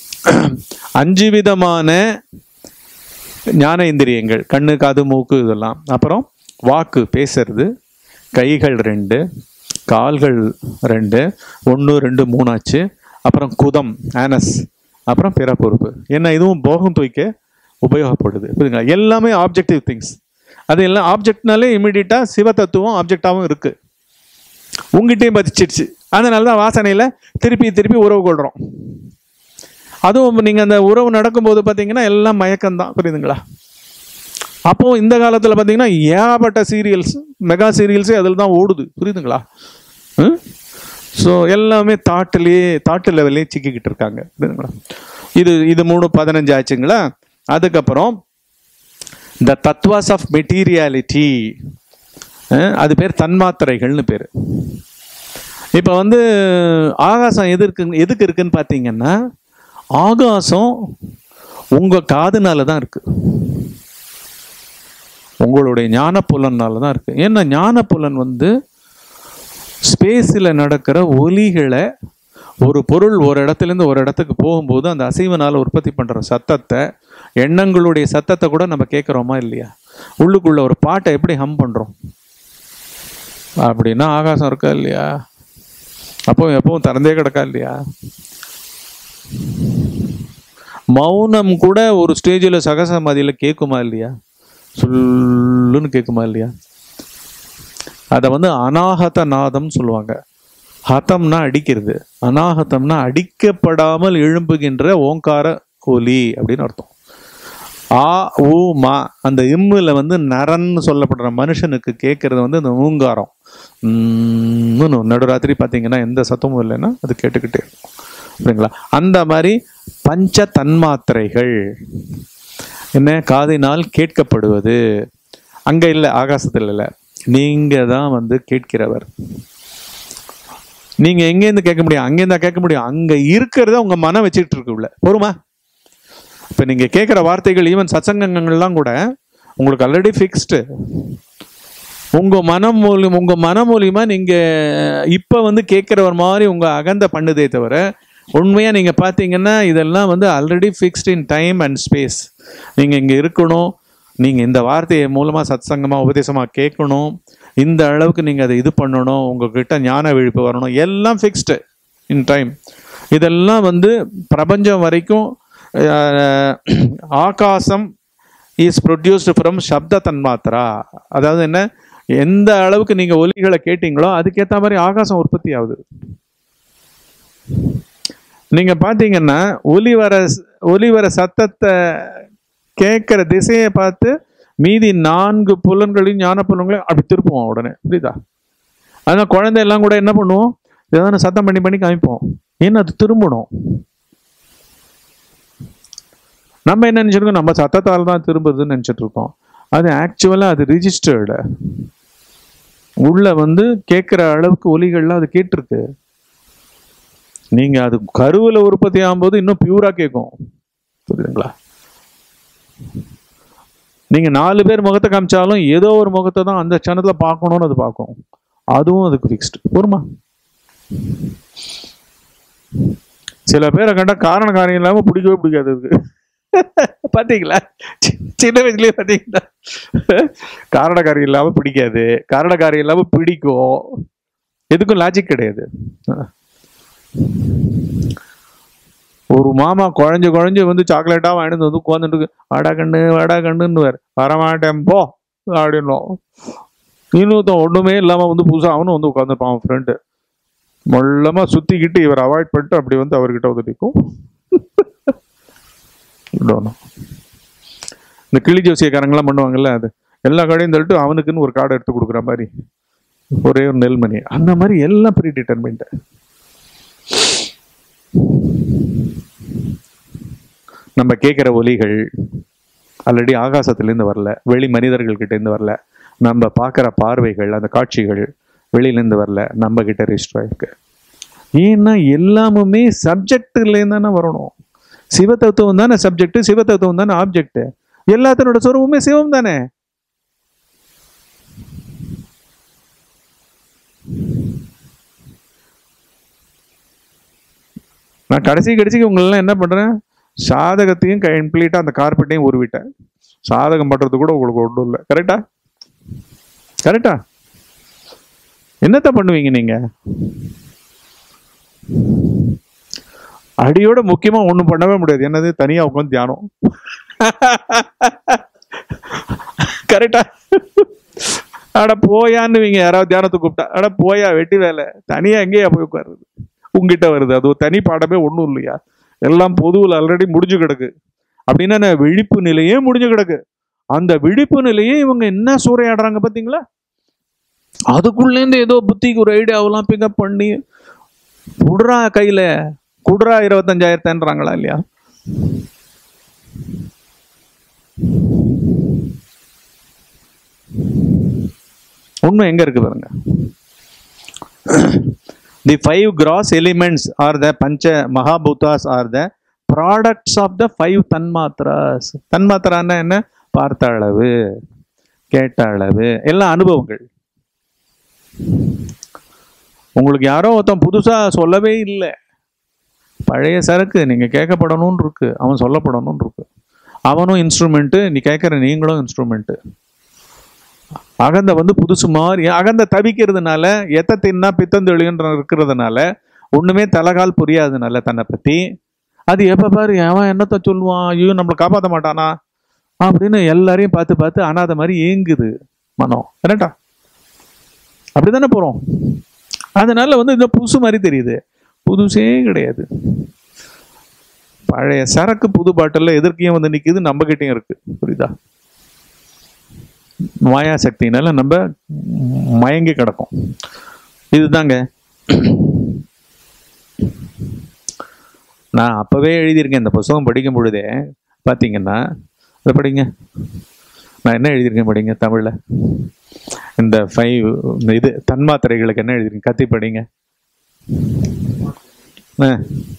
அஞ்சு விதமான ஞான இந்திரியங்கள் கண்ணு காது மூக்கு இதெல்லாம் அப்புறம் வாக்கு பேசுறது கைகள் ரெண்டு கால்கள் ரெண்டு ஒன்று ரெண்டு மூணாச்சு அப்புறம் குதம் ஆனஸ் அப்புறம் பிற பொறுப்பு என்ன இதுவும் போகம் தூய்க்க உபயோகப்படுது புரியுதுங்களா எல்லாமே ஆப்ஜெக்டிவ் திங்ஸ் அது எல்லாம் ஆப்ஜெக்ட்னாலே இமிடியட்டாக சிவ தத்துவம் ஆப்ஜெக்டாகவும் இருக்குது உங்ககிட்டயும் பதிச்சிடுச்சு அதனால தான் வாசனையில் திருப்பி திருப்பி உறவு கொள்கிறோம் அதுவும் நீங்கள் அந்த உறவு நடக்கும்போது பார்த்தீங்கன்னா எல்லாம் மயக்கம்தான் புரியுதுங்களா அப்போ இந்த காலத்தில் பார்த்தீங்கன்னா ஏகப்பட்ட சீரியல்ஸ் மெகா சீரியல்ஸே அதில் தான் ஓடுது புரியுதுங்களா ஸோ எல்லாமே தாட்டிலேயே தாட்டு லெவல்லே சிக்கிக்கிட்டு இருக்காங்க புரியுதுங்களா இது இது மூணு பதினஞ்சு ஆச்சுங்களா அதுக்கப்புறம் த தத்வாஸ் ஆஃப் மெட்டீரியாலிட்டி அது பேர் தன்மாத்திரைகள்னு பேர் இப்போ வந்து ஆகாசம் எது இருக்கு எதுக்கு இருக்குன்னு பார்த்தீங்கன்னா ஆகாசம் உங்க காதுனால தான் இருக்கு உங்களுடைய ஞான புலனால தான் இருக்கு ஏன்னா ஞான புலன் வந்து ஸ்பேஸில் நடக்கிற ஒலிகளை ஒரு பொருள் ஒரு இடத்துலேருந்து ஒரு இடத்துக்கு போகும்போது அந்த அசைவனால் உற்பத்தி பண்ணுற சத்தத்தை எண்ணங்களுடைய சத்தத்தை கூட நம்ம கேட்குறோமா இல்லையா உள்ளுக்குள்ள ஒரு பாட்டை எப்படி ஹம் பண்ணுறோம் அப்படின்னா ஆகாசம் இருக்கா இல்லையா அப்போ எப்பவும் திறந்தே கிடக்கா இல்லையா மௌனம் கூட ஒரு ஸ்டேஜில் சகசமாதியில் கேட்குமா இல்லையா சொல்லுன்னு கேட்குமா இல்லையா அதை வந்து அனாகத நாதம் சொல்லுவாங்க ஹதம்னா அடிக்கிறது அனாகதம்னா அடிக்கப்படாமல் எழும்புகின்ற ஓங்கார ஒலி அப்படின்னு அர்த்தம் ஆ ஊ மா அந்த இம்முல வந்து நரன்னு சொல்லப்படுற மனுஷனுக்கு கேட்கறது வந்து இந்த ஊங்காரம் உம்னு நடுராத்திரி பார்த்தீங்கன்னா எந்த சத்தமும் இல்லைன்னா அது கேட்டுக்கிட்டே இருக்கும் சரிங்களா அந்த மாதிரி பஞ்ச தன்மாத்திரைகள் என்ன காதினால் கேட்கப்படுவது அங்க இல்லை ஆகாசத்தில் இல்லை நீங்க தான் வந்து கேட்கிறவர் நீங்க எங்கேருந்து கேட்க முடியும் அங்கேருந்தா கேட்க முடியும் அங்க இருக்கிறத உங்க மனம் வச்சுட்டு இருக்கு உள்ள பொறுமா இப்ப நீங்க கேட்குற வார்த்தைகள் ஈவன் சத்சங்கங்கள்லாம் கூட உங்களுக்கு ஆல்ரெடி ஃபிக்ஸ்டு உங்க மனம் மூலியம் உங்க மனம் மூலியமா நீங்க இப்ப வந்து கேட்கிறவர் மாதிரி உங்க அகந்த பண்ணுதே தவிர உண்மையா நீங்க பாத்தீங்கன்னா இதெல்லாம் வந்து already fixed in time and space நீங்க இங்க இருக்கணும் நீங்க இந்த வார்த்தையை மூலமா சத்சங்கமா உபதேசமா கேட்கணும் இந்த அளவுக்கு நீங்க அதை இது பண்ணணும் உங்ககிட்ட ஞான விழிப்பு வரணும் எல்லாம் ஃபிக்ஸ்டு இன் டைம் இதெல்லாம் வந்து பிரபஞ்சம் வரைக்கும் அஹ், ஆகாசம் இஸ் ப்ரொடியூஸ்டு ஃப்ரம் சப்த தன்மாத்திரா அதாவது என்ன எந்த அளவுக்கு நீங்க ஒலிகளை கேட்டீங்களோ அதுக்கேற்ற மாதிரி ஆகாசம் உற்பத்தி ஆகுது நீங்க பாத்தீங்கன்னா ஒலி வர ஒலி வர சத்தத்தை கேட்கிற திசையை பார்த்து மீதி நான்கு புலன்களையும் ஞான புலன்களையும் அப்படி திருப்புவோம் உடனே புரியுதா அதனால குழந்தை எல்லாம் கூட என்ன பண்ணுவோம் ஏதாவது சத்தம் பண்ணி பண்ணி காமிப்போம் ஏன்னா அது திரும்பணும் நம்ம என்ன நினைச்சிருக்கோம் நம்ம சத்தத்தால் தான் திரும்புறதுன்னு நினைச்சிட்டு இருக்கோம் அது ஆக்சுவலாக அது ரிஜிஸ்டர்டு உள்ள வந்து கேட்குற அளவுக்கு ஒலிகள்லாம் அது கேட்டிருக்கு நீங்க அது கருவில் உற்பத்தி ஆகும்போது இன்னும் பியூரா கேட்கும் புரியுதுங்களா நீங்க நாலு பேர் முகத்தை காமிச்சாலும் ஏதோ ஒரு முகத்தை தான் அந்த சனத்துல பார்க்கணும்னு அது பார்க்கும் அதுவும் அதுக்கு ஃபிக்ஸ்டு பொறுமா சில பேரை கண்டா காரண காரியம் இல்லாம பிடிக்கவே பிடிக்காது அதுக்கு பாத்தீங்களா சி- சின்ன வயசுலயே பாத்தீங்களா காரணக்காரி இல்லாம பிடிக்காது காரணக்காரி இல்லாம பிடிக்கும் எதுக்கும் லாஜிக் கிடையாது ஒரு மாமா குழஞ்சு குழஞ்சு வந்து சாக்லேட்டா வாங்கிட்டு வந்து உட்காந்துட்டு வாடா கண்ணு வாடா கண்ணுன்னு வரமாட்டேன் போ அப்படின்னும் இன்னொருத்தன் ஒண்ணுமே இல்லாம வந்து புதுசா அவனும் வந்து உட்காந்துருப்பான் அவன் ஃப்ரெண்டு மொல்லமா சுத்திக்கிட்டு இவர் அவாய்ட் பண்ணிட்டு அப்படி வந்து அவர்கிட்ட வந்து நிற்கும் விடணும் இந்த கிளி ஜோசியக்காரங்களாம் பண்ணுவாங்கல்ல அது எல்லா கடையும் தள்ளிட்டு அவனுக்குன்னு ஒரு கார்டு எடுத்து கொடுக்குற மாதிரி ஒரே ஒரு நெல்மணி அந்த மாதிரி எல்லாம் ப்ரீ டிட்டர்மெண்ட் நம்ம கேட்குற ஒலிகள் ஆல்ரெடி ஆகாசத்துலேருந்து வரல வெளி மனிதர்கள் கிட்ட இருந்து வரல நம்ம பார்க்குற பார்வைகள் அந்த காட்சிகள் வெளியிலேருந்து வரல நம்ம கிட்ட ரெஜிஸ்டர் ஆயிருக்கு ஏன்னா எல்லாமுமே சப்ஜெக்ட்லேருந்து தானே வரணும் சிவதத்துவம் தானே சப்ஜெக்ட் சிவதத்துவம் தானே ஆப்ஜெக்ட் எல்லாத்தினோட சொருவமே சிவம் தானே நான் கடைசி கடைசிக்கு உங்களெல்லாம் என்ன பண்றேன் சாதகத்தையும் கம்ப்ளீட்டா அந்த கார்பெட்டையும் உருவிட்டேன் சாதகம் பண்றது கூட உங்களுக்கு ஒன்றும் இல்லை கரெக்டா கரெக்டா என்னத்த பண்ணுவீங்க நீங்க அடியோட முக்கியமா ஒண்ணும் பண்ணவே முடியாது என்னது தனியா உட்காந்து தியானம் கரெக்டா அட போயான்னுவீங்க யாராவது தியானத்துக்கு கூப்பிட்டா அட போயா வெட்டி வேலை தனியா எங்கேயா போய் உட்காருது உங்ககிட்ட வருது அது ஒரு தனி பாடமே ஒண்ணும் இல்லையா எல்லாம் பொதுவில் ஆல்ரெடி முடிஞ்சு கிடக்கு அப்படின்னா நான் விழிப்பு நிலையே முடிஞ்சு கிடக்கு அந்த விழிப்பு நிலையே இவங்க என்ன சூறையாடுறாங்க பாத்தீங்களா அதுக்குள்ளேருந்து ஏதோ புத்திக்கு ஒரு ஐடியாவெல்லாம் பிக்கப் பண்ணி குடுறா கையில குடுறா இருபத்தஞ்சாயிரத்தன்றாங்களா இல்லையா உண்மை எங்க இருக்கு பாருங்க the five gross elements are the பஞ்ச மகாபூதாஸ் are the products of the five தன்மாத்திராஸ் தன்மாத்திரான்னா என்ன பார்த்த அளவு கேட்ட அளவு எல்லாம் அனுபவங்கள் உங்களுக்கு யாரோ ஒருத்தன் புதுசா சொல்லவே இல்லை பழைய சரக்கு நீங்க கேட்கப்படணும்னு இருக்கு அவன் சொல்லப்படணும்னு இருக்கு அவனும் இன்ஸ்ட்ருமெண்ட்டு நீ கேட்குற நீங்களும் இன்ஸ்ட்ருமெண்ட்டு அகந்த வந்து புதுசு மாதிரி அகந்த தவிக்கிறதுனால எத்த தின்னா பித்தந்தெளின்ற இருக்கிறதுனால ஒண்ணுமே தலகால் புரியாததுனால தன்னை பத்தி அது எப்ப பாரு அவன் என்னத்த சொல்லுவான் ஐயோ நம்மளை காப்பாற்ற மாட்டானா அப்படின்னு எல்லாரையும் பார்த்து பார்த்து அனாத மாதிரி ஏங்குது மனம் கரெக்டா அப்படிதானே போறோம் அதனால வந்து இந்த புதுசு மாதிரி தெரியுது புதுசே கிடையாது பழைய சரக்கு புது பாட்டில் எதிர்க்கையும் வந்து நிக்குது நம்ம கிட்டயும் இருக்கு புரியுதா மாயா சக்தினால நம்ம மயங்கி கிடக்கும் இதுதாங்க நான் அப்பவே எழுதியிருக்கேன் இந்த புஸ்தகம் படிக்கும் பொழுதே பார்த்தீங்கன்னா இதை படிங்க நான் என்ன எழுதியிருக்கேன் படிங்க தமிழ்ல இந்த ஃபைவ் இந்த இது தன்மாத்திரைகளுக்கு என்ன எழுதியிருக்கேன் கத்தி படிங்க ஆ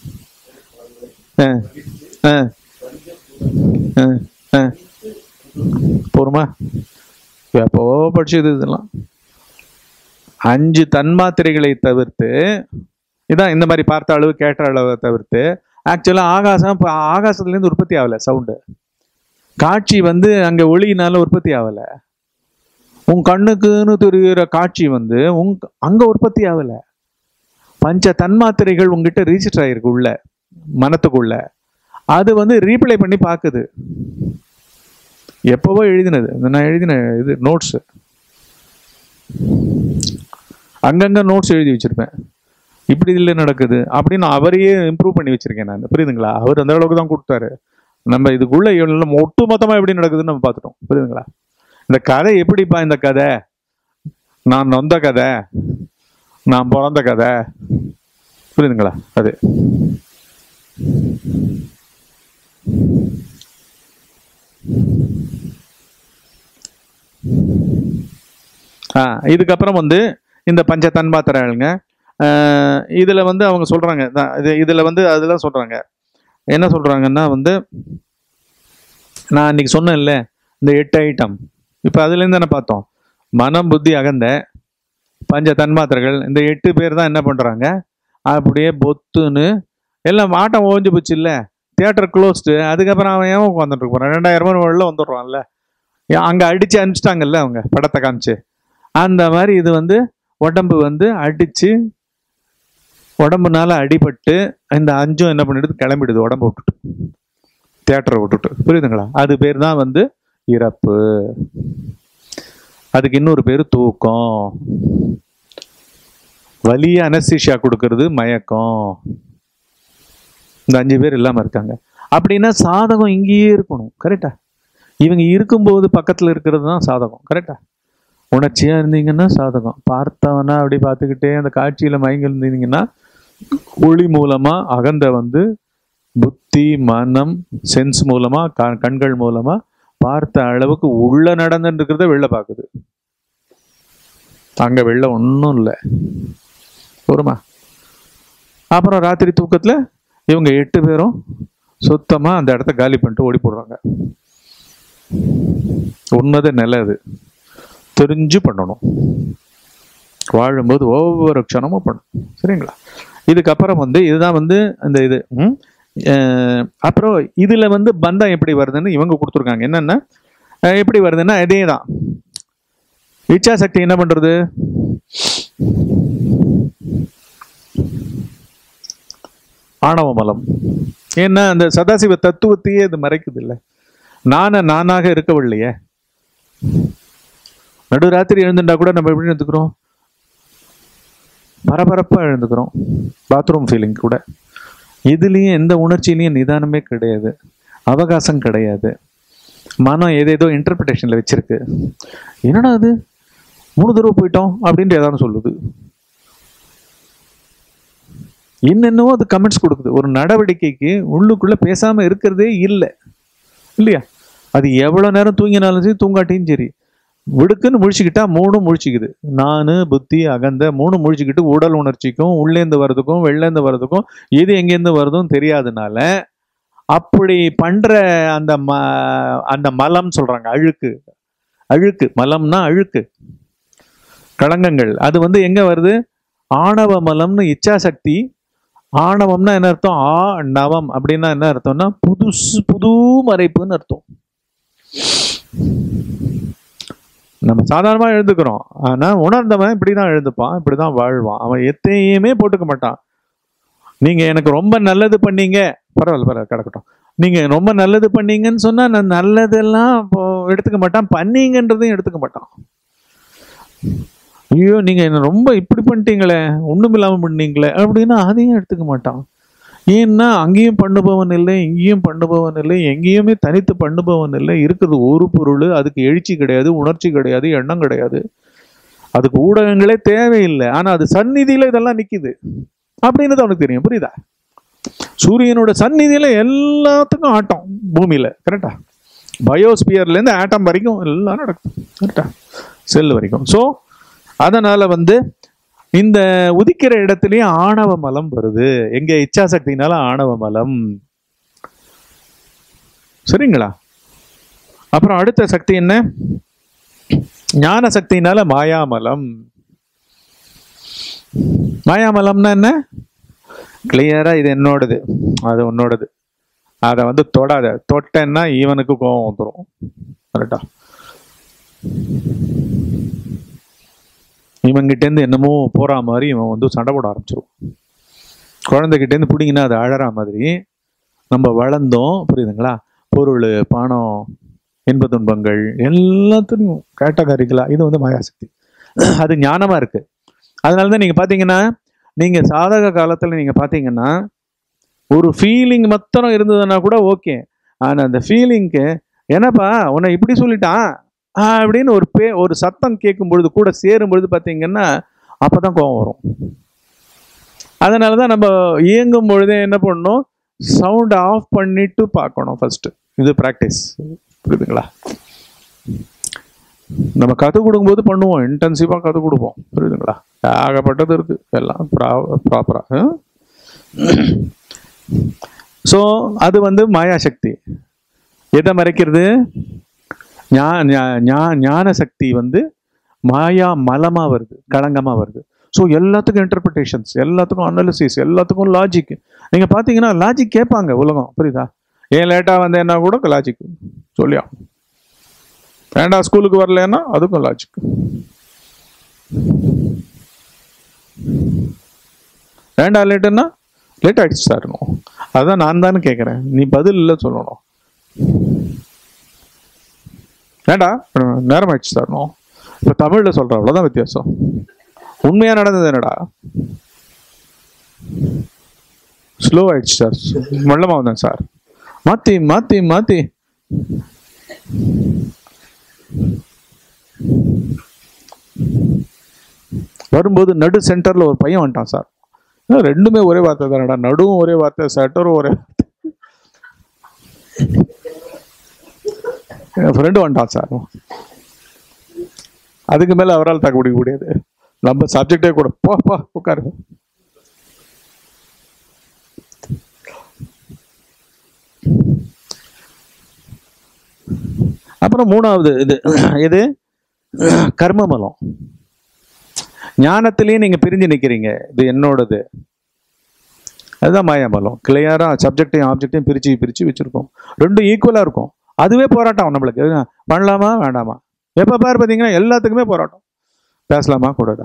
ஆ ஆ ஆ ஆ போருமா எப்போ படிச்சது இதெல்லாம் அஞ்சு தன்மாத்திரைகளை தவிர்த்து இதான் இந்த மாதிரி பார்த்த அளவு கேட்ட அளவை தவிர்த்து ஆக்சுவலாக ஆகாசம் இப்போ ஆகாசத்துலேருந்து உற்பத்தி ஆகலை சவுண்டு காட்சி வந்து அங்கே ஒளியினால உற்பத்தி ஆகலை உன் கண்ணுக்குன்னு தெரிகிற காட்சி வந்து உங் அங்கே உற்பத்தி ஆகலை பஞ்ச தன்மாத்திரைகள் உங்ககிட்ட ரிஜிஸ்டர் ஆகிருக்கு உள்ள மனத்துக்குள்ள அது வந்து ரீப்ளை பண்ணி பார்க்குது எப்பவோ எழுதினது இந்த நான் எழுதின இது நோட்ஸ் அங்கங்க நோட்ஸ் எழுதி வச்சிருப்பேன் இப்படி இல்லை நடக்குது அப்படின்னு அவரையே இம்ப்ரூவ் பண்ணி வச்சிருக்கேன் நான் புரியுதுங்களா அவர் அந்த அளவுக்கு தான் கொடுத்தாரு நம்ம இதுக்குள்ள எல்லாம் ஒட்டு மொத்தமா எப்படி நடக்குதுன்னு நம்ம பார்த்துட்டோம் புரியுதுங்களா இந்த கதை எப்படிப்பா இந்த கதை நான் நொந்த கதை நான் பிறந்த கதை புரியுதுங்களா அது ஆ இதுக்கப்புறம் வந்து இந்த பஞ்ச தன்மாத்திரைகளுங்க ஆஹ் இதுல வந்து அவங்க சொல்றாங்க தான் இது இதுல வந்து அதெல்லாம் சொல்றாங்க என்ன சொல்றாங்கன்னா வந்து நான் இன்னைக்கு சொன்னேன்ல இந்த எட்டு ஐட்டம் இப்போ அதுலேருந்து தானே பார்த்தோம் மனம் புத்தி அகந்த பஞ்ச தன்மாத்திரைகள் இந்த எட்டு பேர் தான் என்ன பண்றாங்க அப்படியே பொத்துன்னு எல்லாம் ஆட்டம் ஓஞ்சு போச்சு இல்ல தியேட்டர் க்ளோஸ்டு அதுக்கப்புறம் அவன் ஏன் உட்காந்துட்டு இருப்பான் ரெண்டாயிரம் ரூபாய் வெளில வந்துடுறான்ல ஏன் அங்கே அடித்து அனுப்பிச்சிட்டாங்கல்ல அவங்க படத்தை காமிச்சு அந்த மாதிரி இது வந்து உடம்பு வந்து அடித்து உடம்புனால அடிபட்டு இந்த அஞ்சும் என்ன பண்ணிடுது கிளம்பிடுது உடம்பு விட்டுட்டு தியேட்டரை விட்டுட்டு புரியுதுங்களா அது பேர் தான் வந்து இறப்பு அதுக்கு இன்னொரு பேர் தூக்கம் வலிய அனஸ்தீஷியா கொடுக்கறது மயக்கம் இந்த அஞ்சு பேர் இல்லாம இருக்காங்க அப்படின்னா சாதகம் இங்கேயே இருக்கணும் கரெக்டா இவங்க இருக்கும்போது பக்கத்துல இருக்கிறது தான் சாதகம் கரெக்டா உணர்ச்சியா இருந்தீங்கன்னா சாதகம் பார்த்தவனா அப்படி பார்த்துக்கிட்டே அந்த காட்சியில மயங்கி இருந்தீங்கன்னா ஒளி மூலமா அகந்த வந்து புத்தி மனம் சென்ஸ் மூலமா க- கண்கள் மூலமா பார்த்த அளவுக்கு உள்ள நடந்துட்டு இருக்கிறத வெளில பார்க்குது அங்க வெளில ஒன்றும் இல்லை போருமா அப்புறம் ராத்திரி தூக்கத்துல இவங்க எட்டு பேரும் சுத்தமா அந்த இடத்த காலி பண்ணிட்டு ஓடி போடுறாங்க உன்னத நிலை அது தெரிஞ்சு பண்ணணும் வாழும்போது ஒவ்வொரு க்ஷணமும் பண்ணணும் சரிங்களா இதுக்கப்புறம் வந்து இதுதான் வந்து அந்த இது ம்? அஹ் அப்புறம் இதுல வந்து பந்தம் எப்படி வருதுன்னு இவங்க கொடுத்துருக்காங்க என்னன்னா அஹ் எப்படி வருதுன்னா இதே தான் இச்சாசக்தி என்ன பண்றது ஆணவ மலம் ஏன்னா அந்த சதாசிவ தத்துவத்தையே அது மறைக்குது இல்லை நான நானாக இருக்கவில்லையே நடுராத்திரி எழுந்துட்டா கூட நம்ம எப்படி எழுந்துக்கிறோம் பரபரப்பா எழுந்துக்கிறோம் பாத்ரூம் ஃபீலிங் கூட இதுலேயும் எந்த உணர்ச்சியிலையும் நிதானமே கிடையாது அவகாசம் கிடையாது மனம் ஏதேதோ இன்டர்பிரிட்டேஷனில் வச்சிருக்கு என்னடா அது மூணு தடவை போயிட்டோம் அப்படின்ட்டு ஏதாவது சொல்லுது என்னென்னவோ அது கமெண்ட்ஸ் கொடுக்குது ஒரு நடவடிக்கைக்கு உள்ளுக்குள்ள பேசாம இருக்கிறதே இல்லை இல்லையா அது எவ்வளவு நேரம் தூங்கினாலும் சரி தூங்காட்டியும் சரி விடுக்குன்னு முழிச்சுக்கிட்டா மூணும் முழிச்சுக்குது நானு புத்தி அகந்த மூணு முழிச்சுக்கிட்டு உடல் உணர்ச்சிக்கும் உள்ளேந்து வர்றதுக்கும் வெளிலேந்து வர்றதுக்கும் எது எங்கேருந்து வருதும் தெரியாதனால அப்படி பண்ற அந்த ம அந்த மலம் சொல்றாங்க அழுக்கு அழுக்கு மலம்னா அழுக்கு களங்கங்கள் அது வந்து எங்க வருது ஆணவ மலம்னு இச்சாசக்தி ஆணவம்னா என்ன அர்த்தம் ஆ நவம் அப்படின்னா என்ன அர்த்தம்னா புதுசு புது மறைப்புன்னு அர்த்தம் நம்ம சாதாரணமா எழுந்துக்கிறோம் ஆனா உணர்ந்தவன் இப்படிதான் எழுந்துப்பான் இப்படிதான் வாழ்வான் அவன் எத்தையுமே போட்டுக்க மாட்டான் நீங்க எனக்கு ரொம்ப நல்லது பண்ணீங்க பரவாயில்ல பரவாயில்ல கிடக்கட்டும் நீங்க ரொம்ப நல்லது பண்ணீங்கன்னு சொன்னா நான் நல்லதெல்லாம் இப்போ எடுத்துக்க மாட்டான் பண்ணீங்கன்றதையும் எடுத்துக்க மாட்டான் ஐயோ நீங்க என்ன ரொம்ப இப்படி பண்ணிட்டீங்களே ஒண்ணும் இல்லாம பண்ணீங்களே அப்படின்னா அதையும் எடுத்துக்க மாட்டான் ஏன்னா அங்கேயும் பண்ணுபவன் இல்லை இங்கேயும் பண்ணுபவன் இல்லை எங்கேயுமே தனித்து பண்ணுபவன் இல்லை இருக்குது ஒரு பொருள் அதுக்கு எழுச்சி கிடையாது உணர்ச்சி கிடையாது எண்ணம் கிடையாது அதுக்கு ஊடகங்களே தேவையில்லை ஆனா அது சந்நிதியில இதெல்லாம் நிக்குது அப்படின்னு அவனுக்கு தெரியும் புரியுதா சூரியனோட சந்நிதியில எல்லாத்துக்கும் ஆட்டம் பூமியில கரெக்டா பயோஸ்பியர்ல இருந்து ஆட்டம் வரைக்கும் எல்லாம் நடக்கும் கரெக்டா செல் வரைக்கும் ஸோ அதனால வந்து இந்த உதிக்கிற இடத்துலயும் ஆணவ மலம் வருது எங்க இச்சாசக்தினால ஆணவ மலம் சரிங்களா அப்புறம் அடுத்த சக்தி என்ன ஞான சக்தினால மாயாமலம் மாயாமலம்னா என்ன கிளியரா இது என்னோடது அது உன்னோடது அதை வந்து தொடாத தொட்டேன்னா இவனுக்கு கோபம் வந்துடும் கரெக்டா இவங்கிட்டேருந்து என்னமோ போற மாதிரி இவன் வந்து சண்டை போட ஆரம்பிச்சிருவான் குழந்தைகிட்டேருந்து பிடிங்கினா அது அழற மாதிரி நம்ம வளர்ந்தோம் புரியுதுங்களா பொருள் பணம் இன்ப துன்பங்கள் எல்லாத்துலையும் கேட்டகரிகளா இது வந்து மாயாசக்தி அது ஞானமா இருக்கு அதனால தான் நீங்க பாத்தீங்கன்னா நீங்க சாதக காலத்துல நீங்க பாத்தீங்கன்னா ஒரு ஃபீலிங் மாத்திரம் இருந்ததுன்னா கூட ஓகே ஆனா அந்த ஃபீலிங்க்கு என்னப்பா உன்னை இப்படி சொல்லிட்டான் ஆ, அப்படின்னு ஒரு பே ஒரு சத்தம் கேட்கும் பொழுது கூட சேரும் பொழுது பார்த்தீங்கன்னா அப்பதான் கோபம் வரும் அதனால தான் நம்ம இயங்கும் பொழுதே என்ன பண்ணணும் சவுண்ட் ஆஃப் பண்ணிட்டு பார்க்கணும் ஃபர்ஸ்ட் இது ப்ராக்டிஸ் புரியுதுங்களா நம்ம கற்றுக் கொடுக்கும்போது பண்ணுவோம் இன்டென்சிவாக கற்றுக் கொடுப்போம் புரியுதுங்களா ஏகப்பட்டது இருக்கு எல்லாம் ப்ராப்பராக ஸோ அது வந்து மாயாசக்தி எதை மறைக்கிறது ஞா- ஞா- ஞா- ஞான சக்தி வந்து மாயா மலமா வருது களங்கமா வருது ஸோ எல்லாத்துக்கும் இன்டர்பிரிட்டேஷன்ஸ் எல்லாத்துக்கும் அனாலிசிஸ் எல்லாத்துக்கும் லாஜிக் நீங்கள் பார்த்தீங்கன்னா லாஜிக் கேட்பாங்க உலகம் புரியுதா ஏன் லேட்டாக வந்தேன்னா கூட லாஜிக் சொல்லியா ஏன்டா ஸ்கூலுக்கு வரலன்னா அதுக்கும் லாஜிக் ஏன்டா லேட்டுன்னா லேட் ஆயிடுச்சு சார் அதான் நான் தானே கேட்குறேன் நீ பதில் இல்லை சொல்லணும் ஏன்டா நேரம் ஆயிடுச்சு சார் இப்போ தமிழில் சொல்கிறேன் அவ்வளோதான் வித்தியாசம் உண்மையாக நடந்தது என்னடா ஸ்லோ ஆயிடுச்சு சார் மெல்லமா வந்தேன் சார் மாத்தி மாத்தி மாத்தி வரும்போது நடு சென்டர்ல ஒரு பையன் வந்துட்டான் சார் அஹ் ரெண்டுமே ஒரே வார்த்தை தானடா நடுவும் ஒரே வார்த்தை செட்டரும் ஒரே வார்த்தை என் ஃப்ரெண்டு வந்துட்டான் சார் அதுக்கு மேல அவரால் தாக்கு பிடிக்க முடியாது நம்ம சப்ஜெக்டே கூட போ போ உட்காரு அப்புறம் மூணாவது இது இது கர்மமலம் ஞானத்திலேயே நீங்க பிரிஞ்சு நிக்கிறீங்க இது என்னோடது அதுதான் மாயாமலம் கிளியரா சப்ஜெக்டையும் ஆப்ஜெக்டையும் பிரிச்சு பிரிச்சு வச்சிருக்கோம் ரெண்டும் ஈக்குவலா இருக்கும் அதுவே போராட்டம் நம்மளுக்கு பண்ணலாமா வேண்டாமா எப்ப பாரு பாத்தீங்கன்னா எல்லாத்துக்குமே போராட்டம் பேசலாமா கூடாதா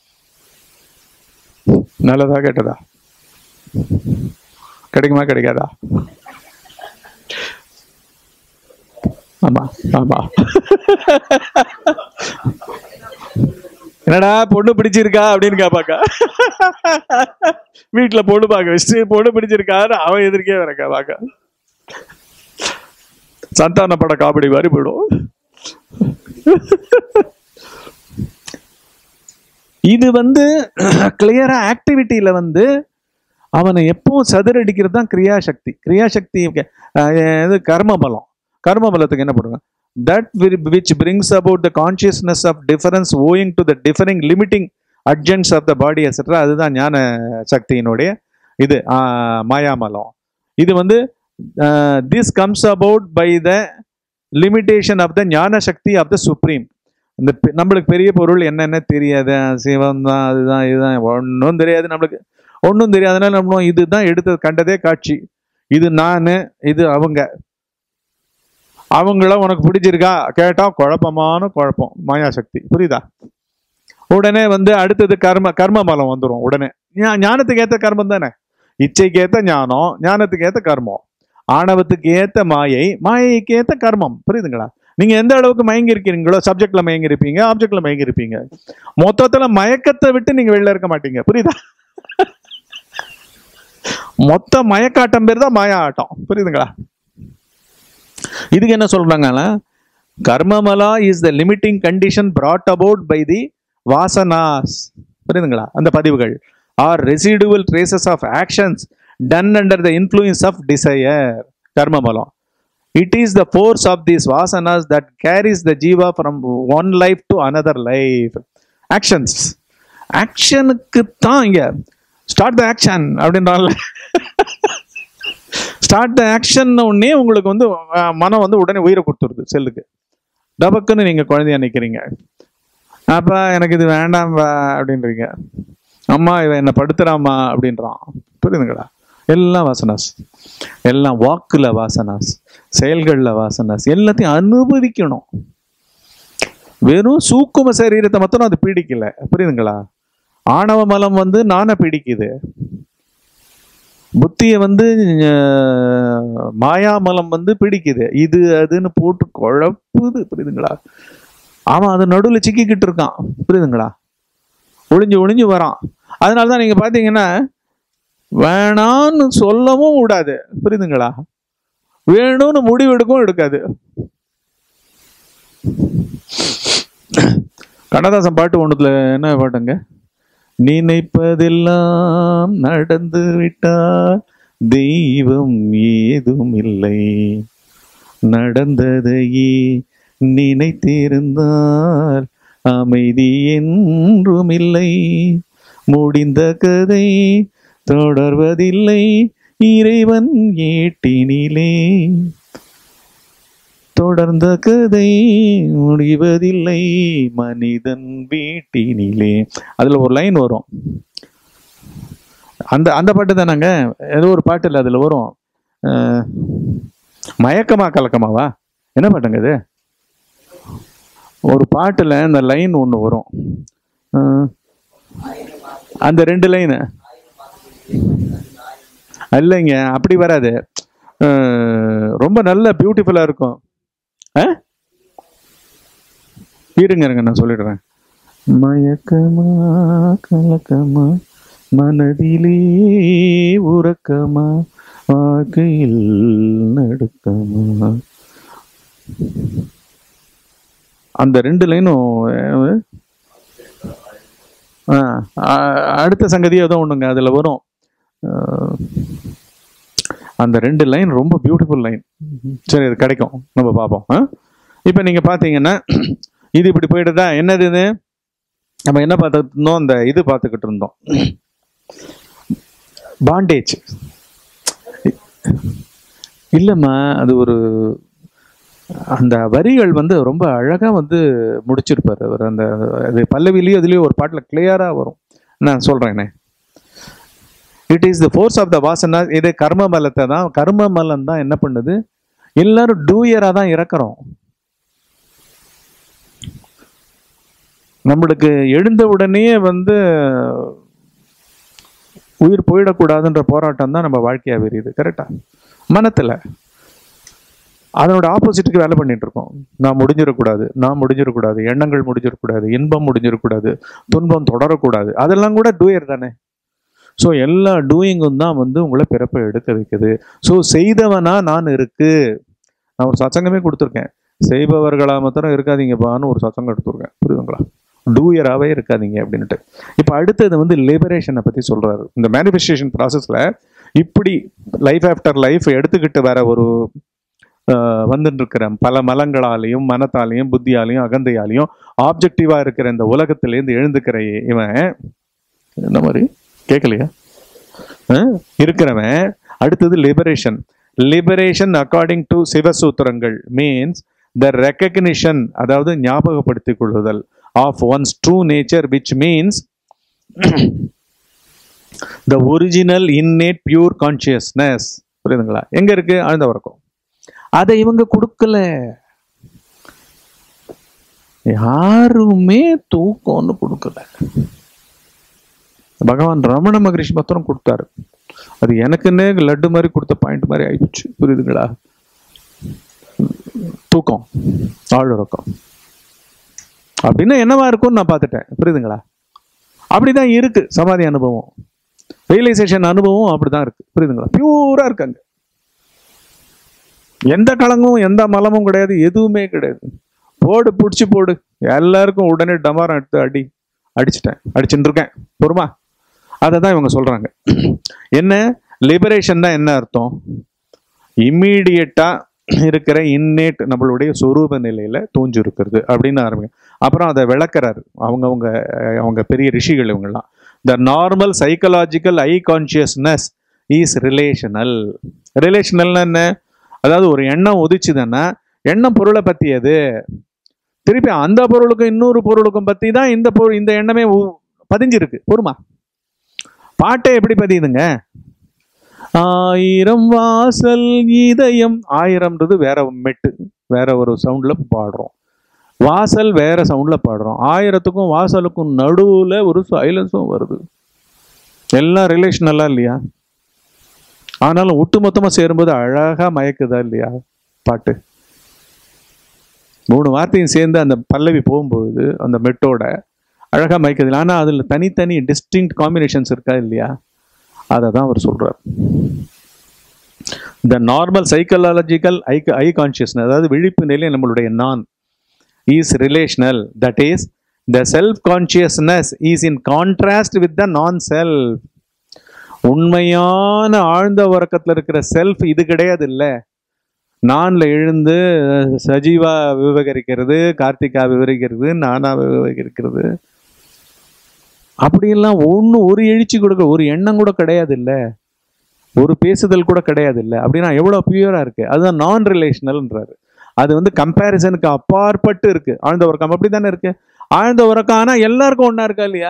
நல்லதா கெட்டதா கிடைக்குமா கிடைக்காதா ஆமா ஆமா என்னடா பொண்ணு பிடிச்சிருக்கா அப்படின்னு கேப்பாக்கா வீட்டுல பொண்ணு பார்க்க வச்சுட்டு பொண்ணு பிடிச்சிருக்கான்னு அவன் எதிர்க்கே வர கேப்பாக்கா சந்தான பட காமெடி மாதிரி போயிடும் இது வந்து கிளியரா ஆக்டிவிட்டியில வந்து அவனை எப்பவும் சதுரடிக்கிறது தான் கிரியாசக்தி கிரியாசக்தி அஹ், இது கர்ம பலம் கர்ம பலத்துக்கு என்ன பண்ணுங்க that which brings about the consciousness of difference owing to the differing limiting adjuncts of the body etcetera அதுதான் ஞான சக்தியினுடைய இது ஆஹ், மாயாமலம் இது வந்து this comes about by the limitation of the ஞான சக்தி ஆஃப் த சுப்ரீம் இந்த பெ- நம்மளுக்கு பெரிய பொருள் என்னென்ன தெரியாது சிவம் தான் அதுதான் இதுதான் ஒன்றும் தெரியாது நம்மளுக்கு ஒன்றும் தெரியாதனால நம்ம இதுதான் எடுத்தது கண்டதே காட்சி இது நான் இது அவங்க அவங்கள உனக்கு பிடிச்சிருக்கா கேட்டா குழப்பமான குழப்பம் மாயாசக்தி புரியுதா உடனே வந்து அடுத்தது கர்ம கர்ம பலம் வந்துடும் உடனே ஞா- ஞானத்துக்கு ஏத்த கர்மம் தானே இச்சைக்கு ஏத்த ஞானம் ஞானத்துக்கு ஏத்த கர்மம் ஆணவத்துக்கு ஏத்த மாயை மாயைக்கு ஏத்த கர்மம் புரியுதுங்களா நீங்க எந்த அளவுக்கு மயங்கி இருக்கிறீங்களோ சப்ஜெக்ட்ல மயங்கி இருப்பீங்க ஆப்ஜெக்ட்ல மயங்கி இருப்பீங்க மொத்தத்துல மயக்கத்தை விட்டு நீங்க வெளில இருக்க மாட்டீங்க புரியுதா மொத்த மயக்காட்டம் பேர் தான் மாயா ஆட்டம் புரியுதுங்களா இதுக்கு என்ன சொல்றாங்கன்னா கர்மமலா is the limiting condition brought about by the வாசனாஸ் புரியுதுங்களா அந்த பதிவுகள் are residual traces of actions done under the influence of desire கர்மமலம் it is the force of these வாசனாஸ் தட் கேரிஸ் த ஜீவா from one life to another life actions ஆக்ஷனுக்கு தான் இங்க ஸ்டார்ட் த ஆக்ஷன் அப்படின்றான்ல ஸ்டார்ட் த ஆக்ஷன் உடனே உங்களுக்கு வந்து அஹ், மனம் வந்து உடனே உயிரை கொடுத்துருது செல்லுக்கு டபக்குன்னு நீங்க குழந்தைய நிக்கிறீங்க அப்பா எனக்கு இது வேண்டாம் அப்படின்றீங்க அம்மா இவன் என்ன படுத்துறாமா அப்படின்றான் புரியுதுங்களா எல்லாம் வாசனாஸ் எல்லாம் வாக்குல வாசனாஸ் செயல்கள்ல வாசனாஸ் எல்லாத்தையும் அனுபவிக்கணும் வெறும் சூக்கும சரீரத்தை மட்டும் அது பீடிக்கல புரியுதுங்களா ஆணவ மலம் வந்து நானை பிடிக்குது புத்தியை வந்து அஹ், மாயாமலம் வந்து பிடிக்குது இது அதுன்னு போட்டு குழப்புது புரியுதுங்களா அவன் அது நடுவில் சிக்கிக்கிட்டு இருக்கான் புரியுதுங்களா ஒளிஞ்சு ஒளிஞ்சு வரான் அதனால தான் நீங்க பாத்தீங்கன்னா வேணான்னு சொல்லவும் விடாது புரியுதுங்களா வேணும்னு முடிவெடுக்கவும் எடுக்காது கண்ணதாசன் பாட்டு ஒண்ணுத்துல என்ன பாட்டுங்க நினைப்பதெல்லாம் நடந்து விட்டால் தெய்வம் ஏதும் இல்லை நடந்ததையே நினைத்திருந்தால் அமைதி என்றும் இல்லை முடிந்த கதை தொடர்வதில்லை இறைவன் ஏட்டினிலே தொடர்ந்த கதை முடிவதில்லை மனிதன் வீட்டினிலே அதுல ஒரு லைன் வரும் அந்த அந்த பாட்டு தானாங்க ஏதோ ஒரு பாட்டு இல்லை அதுல வரும் அஹ், மயக்கமா கலக்கமாவா என்ன பாட்டுங்க இது ஒரு பாட்டுல இந்த லைன் ஒன்று வரும் அஹ், அந்த ரெண்டு லைனு இல்லைங்க அப்படி வராது அஹ், ரொம்ப நல்ல பியூட்டிஃபுல்லா இருக்கும் ஆ? இருங்க இருங்க நான் சொல்லிடுறேன் மயக்கமா கலக்கமா மனதிலே உறக்கமா வாழ்க்கையில் நடுக்கமா அந்த ரெண்டு லைனும் அஹ், ஆ, அ- அடுத்த சங்கதி ஏதோ ஒண்ணுங்க அதுல வரும் அஹ், அந்த ரெண்டு லைன் ரொம்ப பியூட்டிஃபுல் லைன் சரி அது கிடைக்கும் நம்ம பார்ப்போம் ஆ? இப்போ நீங்க பாத்தீங்கன்னா இது இப்படி போயிடுதா என்னது இது நம்ம என்ன பார்த்துட்டு இருந்தோம் அந்த இது பார்த்துக்கிட்டு இருந்தோம் பாண்டேஜ் இல்லைம்மா அது ஒரு அந்த வரிகள் வந்து ரொம்ப அழகா வந்து முடிச்சிருப்பாரு அவர் அந்த அது பல்லவிலையும் அதுலயும் ஒரு பாட்டுல கிளியரா வரும் நான் சொல்றேனே it is the force of the வாசனா இது கர்ம மலத்தை தான் கர்ம மலம் தான் என்ன பண்ணுது எல்லாரும் டூயரா தான் இறக்குறோம் நம்மளுக்கு எழுந்த உடனே வந்து உயிர் போயிடக்கூடாதுன்ற போராட்டம் தான் நம்ம வாழ்க்கையா விரியுது கரெக்டா மனத்துல அதனோட ஆப்போசிட்டுக்கு வேலை பண்ணிட்டு இருக்கோம் நான் முடிஞ்சிடக்கூடாது நான் முடிஞ்சிடக்கூடாது எண்ணங்கள் முடிஞ்சிடக்கூடாது இன்பம் முடிஞ்சிடக்கூடாது துன்பம் தொடரக்கூடாது அதெல்லாம் கூட டூயர் தானே ஸோ எல்லா டூயிங்கும் தான் வந்து உங்களை பிறப்பை எடுக்க வைக்குது ஸோ செய்தவனா நான் இருக்கு நான் ஒரு சச்சங்கமே கொடுத்துருக்கேன் செய்பவர்களா மாத்திரம் இருக்காதீங்கப்பான்னு ஒரு சச்சங்கம் எடுத்துருக்கேன் புரியுதுங்களா டூயராகவே இருக்காதீங்க அப்படின்ட்டு இப்போ அடுத்தது வந்து லிபரேஷனை பற்றி சொல்றாரு இந்த மேனிஃபெஸ்டேஷன் ப்ராசஸில் இப்படி லைஃப் ஆஃப்டர் லைஃப் எடுத்துக்கிட்டு வர ஒரு ஆஹ், வந்துட்டு இருக்கிற பல மலங்களாலையும் மனத்தாலையும் புத்தியாலையும் அகந்தையாலையும் ஆப்ஜெக்டிவா இருக்கிற இந்த உலகத்திலேருந்து எழுந்துக்கிற இவன் என்ன மாதிரி கேட்கலையா ஆஹ், இருக்கிறவன் அடுத்தது லிபரேஷன் லிபரேஷன் அக்கார்டிங் டு சிவசூத்திரங்கள் மீன்ஸ் த ரெக்கக்னிஷன் அதாவது ஞாபகப்படுத்திக் கொள்ளுதல் of one's true nature which means the original innate pure consciousness புரியுதுங்களா எங்க இருக்கு ஆழ்ந்த உறக்கம் அதை இவங்க கொடுக்கல யாருமே தூக்கம்னு கொடுக்கல பகவான் ரமண மகரிஷி மாத்திரம் கொடுத்தாரு அது எனக்குன்னே லட்டு மாதிரி கொடுத்த பாயிண்ட் மாதிரி ஆயிடுச்சு புரியுதுங்களா தூக்கம் ஆழ்வுறக்கம் அப்படின்னா என்னவா இருக்கும்னு நான் பார்த்துட்டேன் புரியுதுங்களா அப்படிதான் இருக்கு சமாதி அனுபவம் ரியலைசேஷன் அனுபவம் அப்படிதான் இருக்கு புரியுதுங்களா பியூரா இருக்காங்க எந்த கலங்கும் எந்த மலமும் கிடையாது எதுவுமே கிடையாது போடு பிடிச்சி போடு எல்லாருக்கும் உடனே டமாரம் எடுத்து அடி அடிச்சிட்டேன் அடிச்சுட்டு இருக்கேன் பொறுமா அதை தான் இவங்க சொல்றாங்க என்ன லிபரேஷன் என்ன அர்த்தம் இம்மீடியட்டா இருக்கிற இன்னேட் நம்மளுடைய சொரூப நிலையில தூஞ்சு இருக்கிறது அப்படின்னு ஆரம்பிங்க அப்புறம் அதை விளக்குறாரு அவங்க அவங்க அவங்க பெரிய ரிஷிகள் இவங்கெல்லாம் the normal psychological I consciousness is relational ரிலேஷனல்னா என்ன அதாவது ஒரு எண்ணம் உதிச்சுதுன்னா எண்ணம் பொருளை பத்தியது திருப்பி அந்த பொருளுக்கும் இன்னொரு பொருளுக்கும் பத்தி தான் இந்த பொருள் இந்த எண்ணமே உ- பதிஞ்சிருக்கு பொறுமா பாட்டை எப்படி பதியுதுங்க ஆயிரம் வாசல் இதயம் ஆயிரம்ன்றது வேற மெட்டு வேற ஒரு சவுண்ட்ல பாடுறோம் வாசல் வேற சவுண்ட்ல பாடுறோம் ஆயிரத்துக்கும் வாசலுக்கும் நடுவுல ஒரு சைலன்ஸும் வருது எல்லாம் ரிலேஷனல்லா இல்லையா ஆனாலும் ஒட்டுமொத்தமா சேரும்போது அழகா மயக்குதா இல்லையா பாட்டு மூணு வார்த்தையும் சேர்ந்து அந்த பல்லவி போகும்பொழுது அந்த மெட்டோட அழகா மயக்குது இல்லை ஆனால் அதில் தனித்தனி டிஸ்டிங்க்ட் காம்பினேஷன்ஸ் இருக்கா இல்லையா அதை தான் அவர் சொல்றார் the normal சைக்கலாலஜிக்கல் I I consciousness அதாவது விழிப்பு நிலை நம்மளுடைய நான் is relational that is the self consciousness is in contrast with the நான் செல்ஃப் உண்மையான ஆழ்ந்த உறக்கத்துல இருக்கிற செல்ஃப் இது கிடையாது இல்ல நான்ல எழுந்து சஜீவா விவகரிக்கிறது கார்த்திகா விவரிக்கிறது நானா விவகரிக்கிறது அப்படியெல்லாம் ஒண்ணு ஒரு எழுச்சி கொடுக்க ஒரு எண்ணம் கூட கிடையாது இல்ல ஒரு பேசுதல் கூட கிடையாது இல்ல அப்படின்னா எவ்வளவு பியூரா இருக்கு அதுதான் நான் ரிலேஷனல்ன்றாரு அது வந்து கம்பேரிசனுக்கு அப்பாற்பட்டு இருக்கு ஆழ்ந்த உறக்கம் அப்படி தானே இருக்கு ஆழ்ந்த உறக்கம் ஆனா எல்லாருக்கும் ஒண்ணா இருக்கா இல்லையா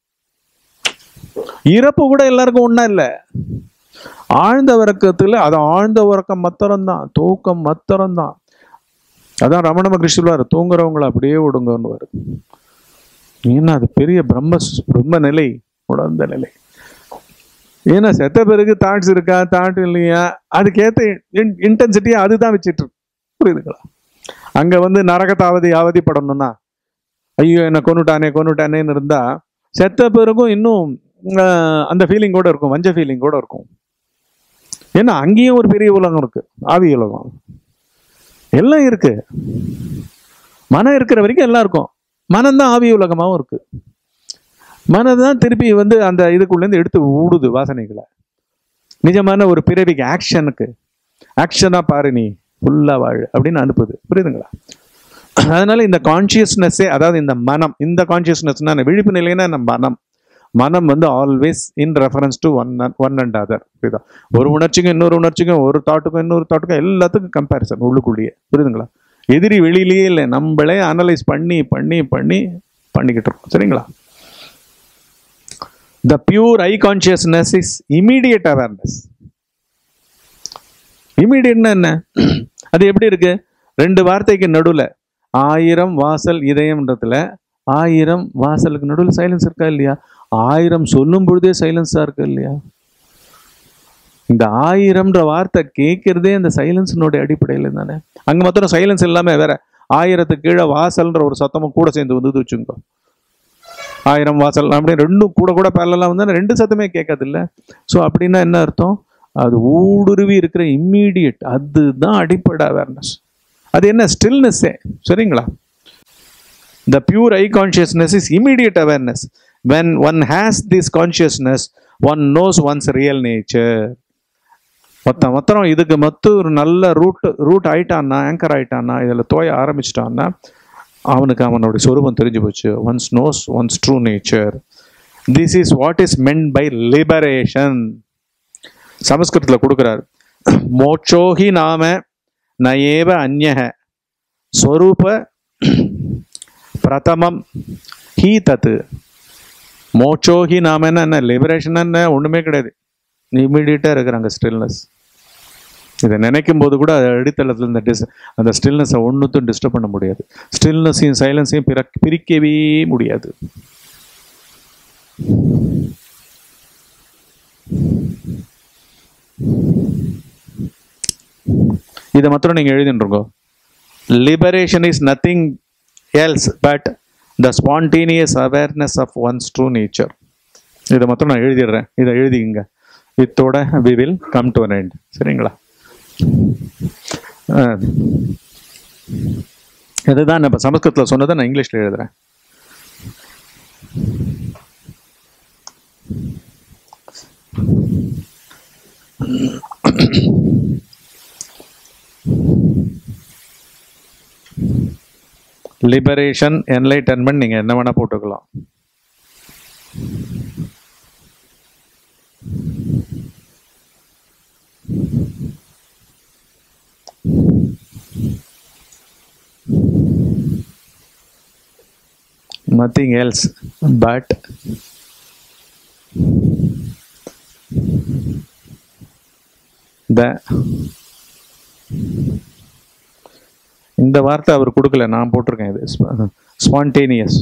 இறப்பு கூட எல்லாருக்கும் ஒண்ணா இல்ல ஆழ்ந்த உறக்கத்துல அது ஆழ்ந்த உறக்கம் மாத்திரம்தான் தூக்கம் மாத்திரம்தான் அதான் ரமண மகரிஷி சொல்லுவாரு தூங்குறவங்களை அப்படியே விடுங்கன்னு ஏன்னா அது பெரிய பிரம்ம பிரம்ம நிலை உணர்ந்த நிலை ஏன்னா செத்த பிறகு தாட்ஸ் இருக்கா தாட் இல்லையா அதுக்கேற்ற இன்டென்சிட்டியை அதுதான் வச்சிட்டு இருக்கு புரியுதுங்களா அங்க வந்து நரகத்தாவது அவதிப்படணும்னா ஐயோ என்ன கொண்டுட்டானே கொண்டுட்டானேன்னு இருந்தா செத்த பிறகும் இன்னும் ஆஹ், அந்த ஃபீலிங் கூட இருக்கும் வஞ்ச ஃபீலிங் கூட இருக்கும் ஏன்னா அங்கேயும் ஒரு பெரிய உலகம் இருக்கு ஆவி உலகம் எல்லாம் இருக்கு மனம் இருக்கிற வரைக்கும் எல்லாம் இருக்கும் மனம்தான் ஆவி உலகமாகவும் இருக்கு மனம் தான் திருப்பி வந்து அந்த இதுக்குள்ளேருந்து எடுத்து ஊடுது வாசனைகளை நிஜமான ஒரு பிறவிக்கு ஆக்ஷனுக்கு ஆக்ஷனாக பாரு நீ ஃபுல்லாக வாழு அப்படின்னு அனுப்புது புரியுதுங்களா அதனால இந்த கான்சியஸ்னஸ்ஸே அதாவது இந்த மனம் இந்த கான்சியஸ்னஸ்னா விழிப்பு நிலைன்னா இந்த மனம் மனம் வந்து always in reference to one one and other புரியுதா ஒரு உணர்ச்சிக்கும் இன்னொரு உணர்ச்சிக்கும் ஒரு தாட்டுக்கும் இன்னொரு தாட்டுக்கும் எல்லாத்துக்கும் கம்பேரிசன் உள்ளுக்குள்ளேயே புரியுதுங்களா எதிரி வெளியிலேயே இல்லை நம்மளே அனலைஸ் பண்ணி பண்ணி பண்ணி பண்ணிக்கிட்டு இருக்கோம் சரிங்களா the pure I consciousness is immediate awareness இமீடியட்னா என்ன அது எப்படி இருக்கு ரெண்டு வார்த்தைக்கு நடுவில் ஆயிரம் வாசல் இதயம்ன்றதுல ஆயிரம் வாசலுக்கு நடுவில் சைலன்ஸ் இருக்கா இல்லையா ஆயிரம் சொல்லும் பொழுதே சைலன்ஸா இருக்கு இல்லையா இந்த ஆயிரம்ன்ற வார்த்தை கேட்கறதே இந்த சைலன்ஸினுடைய அடிப்படையில் தானே அங்க மாத்திரம் சைலன்ஸ் இல்லாம வேற ஆயிரத்துக்கு கீழே வாசல்ன்ற ஒரு சத்தமும் கூட சேர்ந்து வந்து வச்சுங்க ஆயிரம் வாசல் அப்படியே ரெண்டும் கூட கூட பேரலாம் வந்து ரெண்டு சத்தமே கேட்காது இல்ல ஸோ அப்படின்னா என்ன அர்த்தம் அது ஊடுருவி இருக்கிற இம்மீடியட் அதுதான் அடிப்படை அவேர்னஸ் அது என்ன ஸ்டில்னஸ்ஸே சரிங்களா the pure I consciousness is immediate awareness when one has this consciousness one knows one's real nature மொத்த மொத்தம் இதுக்கு மொத்தம் ஒரு நல்ல ரூட் ரூட் ஆயிட்டான்னா ஆங்கர் ஆயிட்டான்னா இதில் தோய ஆரம்பிச்சிட்டான்னா அவனுக்கு அவனுடைய சொரூபம் தெரிஞ்சு போச்சு one knows one's true nature this is what is meant by liberation சமஸ்கிருதத்தில் கொடுக்குறாரு மோட்சோஹி நாம நயேவ அந்யக ஸ்வரூப பிரதமம் ஹீ தத்து மோட்சோஹி நாம என்ன லிபரேஷன் என்ன ஒன்றுமே கிடையாது இமீடியட்டாக இருக்கிறாங்க ஸ்டில்னஸ் இதை நினைக்கும் போது கூட அது அடித்தளத்தில் இந்த டிஸ் அந்த ஸ்டில்னஸை ஒன்றுத்தும் டிஸ்டர்ப் பண்ண முடியாது ஸ்டில்னஸையும் சைலன்ஸையும் பிற பிரிக்கவே முடியாது இதை மாத்திரம் நீங்கள் எழுதிட்டுருக்கோ liberation is nothing else but the spontaneous awareness of one's true nature இதை மாத்திரம் நான் எழுதிடுறேன் இதை எழுதிங்க இத்தோட we will come to an end சரிங்களா ஆ. இதுதான் நான் இப்போ சமஸ்கிருதத்தில் சொன்னதை நான் இங்கிலீஷில் எழுதுறேன் லிபரேஷன் என்லைட்டன்மெண்ட் நீங்கள் என்ன வேணால் போட்டுக்கலாம் nothing else but the இந்த வார்த்தை அவர் கொடுக்கல நான் போட்டிருக்கேன் இது spontaneous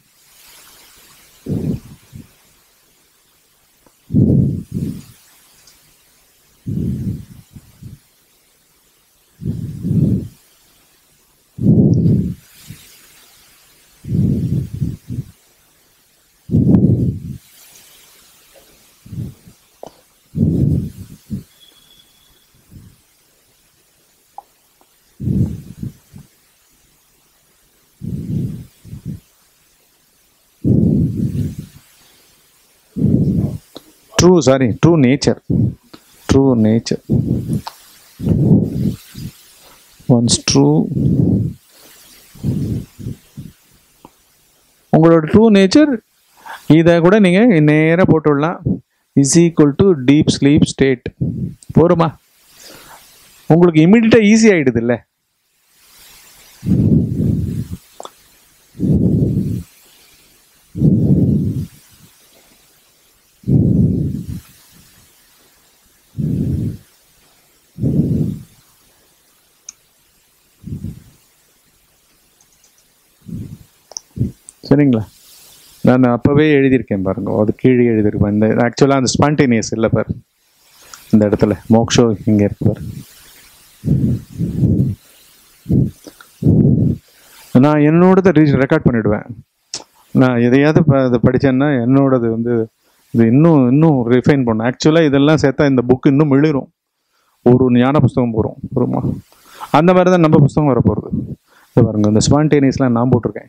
true sorry true nature true nature once true உங்களோட ட்ரூ நேச்சர் இதை கூட நீங்கள் நேராக போட்டுடலாம் is equal to deep sleep state போருமா உங்களுக்கு இம்மிடியட்டாக ஈஸி ஆகிடுது இல்லை சரிங்களா நான் அப்போவே எழுதியிருக்கேன் பாருங்க அது கீழே எழுதியிருப்பேன் இந்த ஆக்சுவலாக அந்த ஸ்பான்டேனியஸ் இல்லை பாரு இந்த இடத்துல மோக்ஷோ இங்கே இருக்கு பாரு நான் என்னோடத ரீச் ரெக்கார்ட் பண்ணிவிடுவேன் நான் எதையாவது ப அதை படித்தேன்னா என்னோடது வந்து இது இன்னும் இன்னும் ரிஃபைன் பண்ணும் ஆக்சுவலாக இதெல்லாம் சேர்த்தா இந்த புக் இன்னும் மிளிரும் ஒரு ஞான புஸ்தகம் போகிறோம் வருமா அந்த மாதிரி தான் நம்ம புஸ்தகம் வர போகிறது இது பாருங்க இந்த ஸ்பான்டேனியஸ்லாம் நான் போட்டிருக்கேன்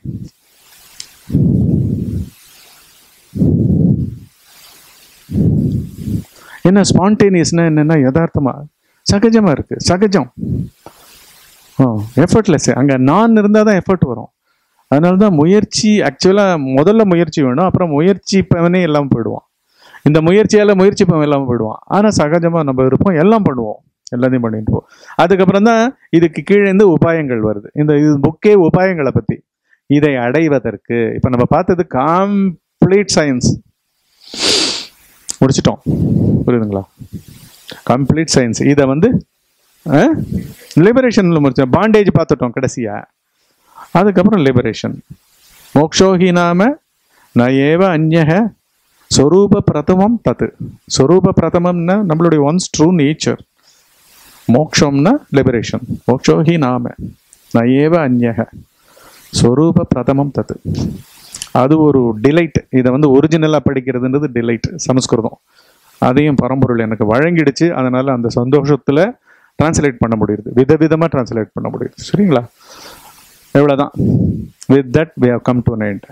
என்ன ஸ்பான்டேனியஸ்னா என்னென்னா யதார்த்தமா சகஜமா இருக்கு சகஜம் ஆ எஃபர்ட்லெஸ் அங்கே நான் இருந்தால் தான் எஃபர்ட் வரும் அதனால தான் முயற்சி ஆக்சுவலாக முதல்ல முயற்சி வேணும் அப்புறம் முயற்சி பவனே எல்லாம் போயிடுவான் இந்த முயற்சியால் முயற்சி பவன் எல்லாம் போயிடுவான் ஆனால் சகஜமாக நம்ம இருப்போம் எல்லாம் பண்ணுவோம் எல்லாத்தையும் பண்ணிட்டு போவோம் அதுக்கப்புறம் தான் இதுக்கு கீழே இருந்து உபாயங்கள் வருது இந்த இது புக்கே உபாயங்களை பற்றி இதை அடைவதற்கு இப்போ நம்ம பார்த்தது காம்ப்ளீட் சயின்ஸ் முடிச்சிட்டோம் புரியுதுங்களா கம்ப்ளீட் சயின்ஸ் இதை வந்து லிபரேஷனில் முடிச்சோம் பாண்டேஜ் பார்த்துட்டோம் கடைசியா அதுக்கப்புறம் லிபரேஷன் மோக்ஷோஹி நாம ந ஏவ அந்யக சொரூப பிரதமம் தத்து சொரூப பிரதமம்னா நம்மளுடைய ஒன்ஸ் ட்ரூ நேச்சர் மோக்ஷம்னா லிபரேஷன் மோக்ஷோஹி நாம ந ஏவ அந்யக சொரூப பிரதமம் தத்து அது ஒரு டிலைட் இதை வந்து ஒரிஜினலாக படிக்கிறதுன்றது டிலைட் சமஸ்கிருதம் அதையும் பரம்பொருள் எனக்கு வழங்கிடுச்சு அதனால அந்த சந்தோஷத்தில் டிரான்ஸ்லேட் பண்ண முடியுது விதவிதமாக டிரான்ஸ்லேட் பண்ண முடியுது சரிங்களா எவ்வளோதான் with that we have come to an end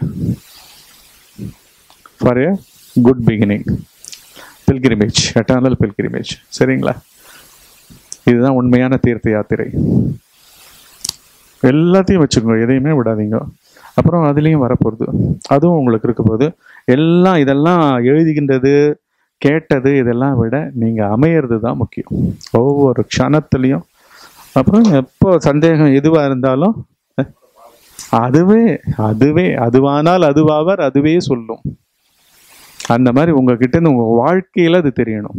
for a good beginning pilgrimage eternal pilgrimage சரிங்களா இதுதான் உண்மையான தீர்த்த யாத்திரை எல்லாத்தையும் வச்சுக்கோங்க எதையுமே விடாதீங்க அப்புறம் அதுலேயும் வரப்போகுது அதுவும் உங்களுக்கு இருக்க போகுது எல்லாம் இதெல்லாம் எழுதுகின்றது கேட்டது இதெல்லாம் விட நீங்கள் அமையிறது தான் முக்கியம் ஒவ்வொரு க்ஷணத்துலேயும் அப்புறம் எப்போ சந்தேகம் எதுவாக இருந்தாலும் அஹ், அதுவே அதுவே அதுவானால் அதுவாவர் அதுவே சொல்லும் அந்த மாதிரி உங்ககிட்ட இருந்து உங்கள் வாழ்க்கையில் அது தெரியணும்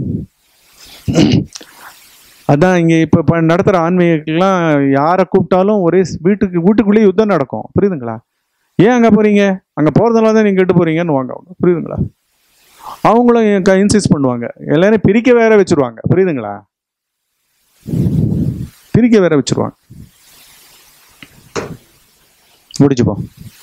அதான் இங்கே இப்போ இப்போ நடத்துகிற ஆன்மீகத்துக்கெல்லாம் யாரை கூப்பிட்டாலும் ஒரே ஸ்- வீட்டுக்கு வீட்டுக்குள்ளேயே யுத்தம் நடக்கும் புரியுதுங்களா ஏன் அங்கே போகிறீங்க அங்கே போகிறதுனால தான் நீங்கள் கெட்டு போகிறீங்கன்னு வாங்க அவங்க புரியுதுங்களா அவங்களும் இன்சிஸ்ட் பண்ணுவாங்க எல்லாரும் பிரிக்க வேற வச்சிருவாங்க புரியுதுங்களா பிரிக்க வேற வச்சிருவாங்க முடிச்சுப்போம்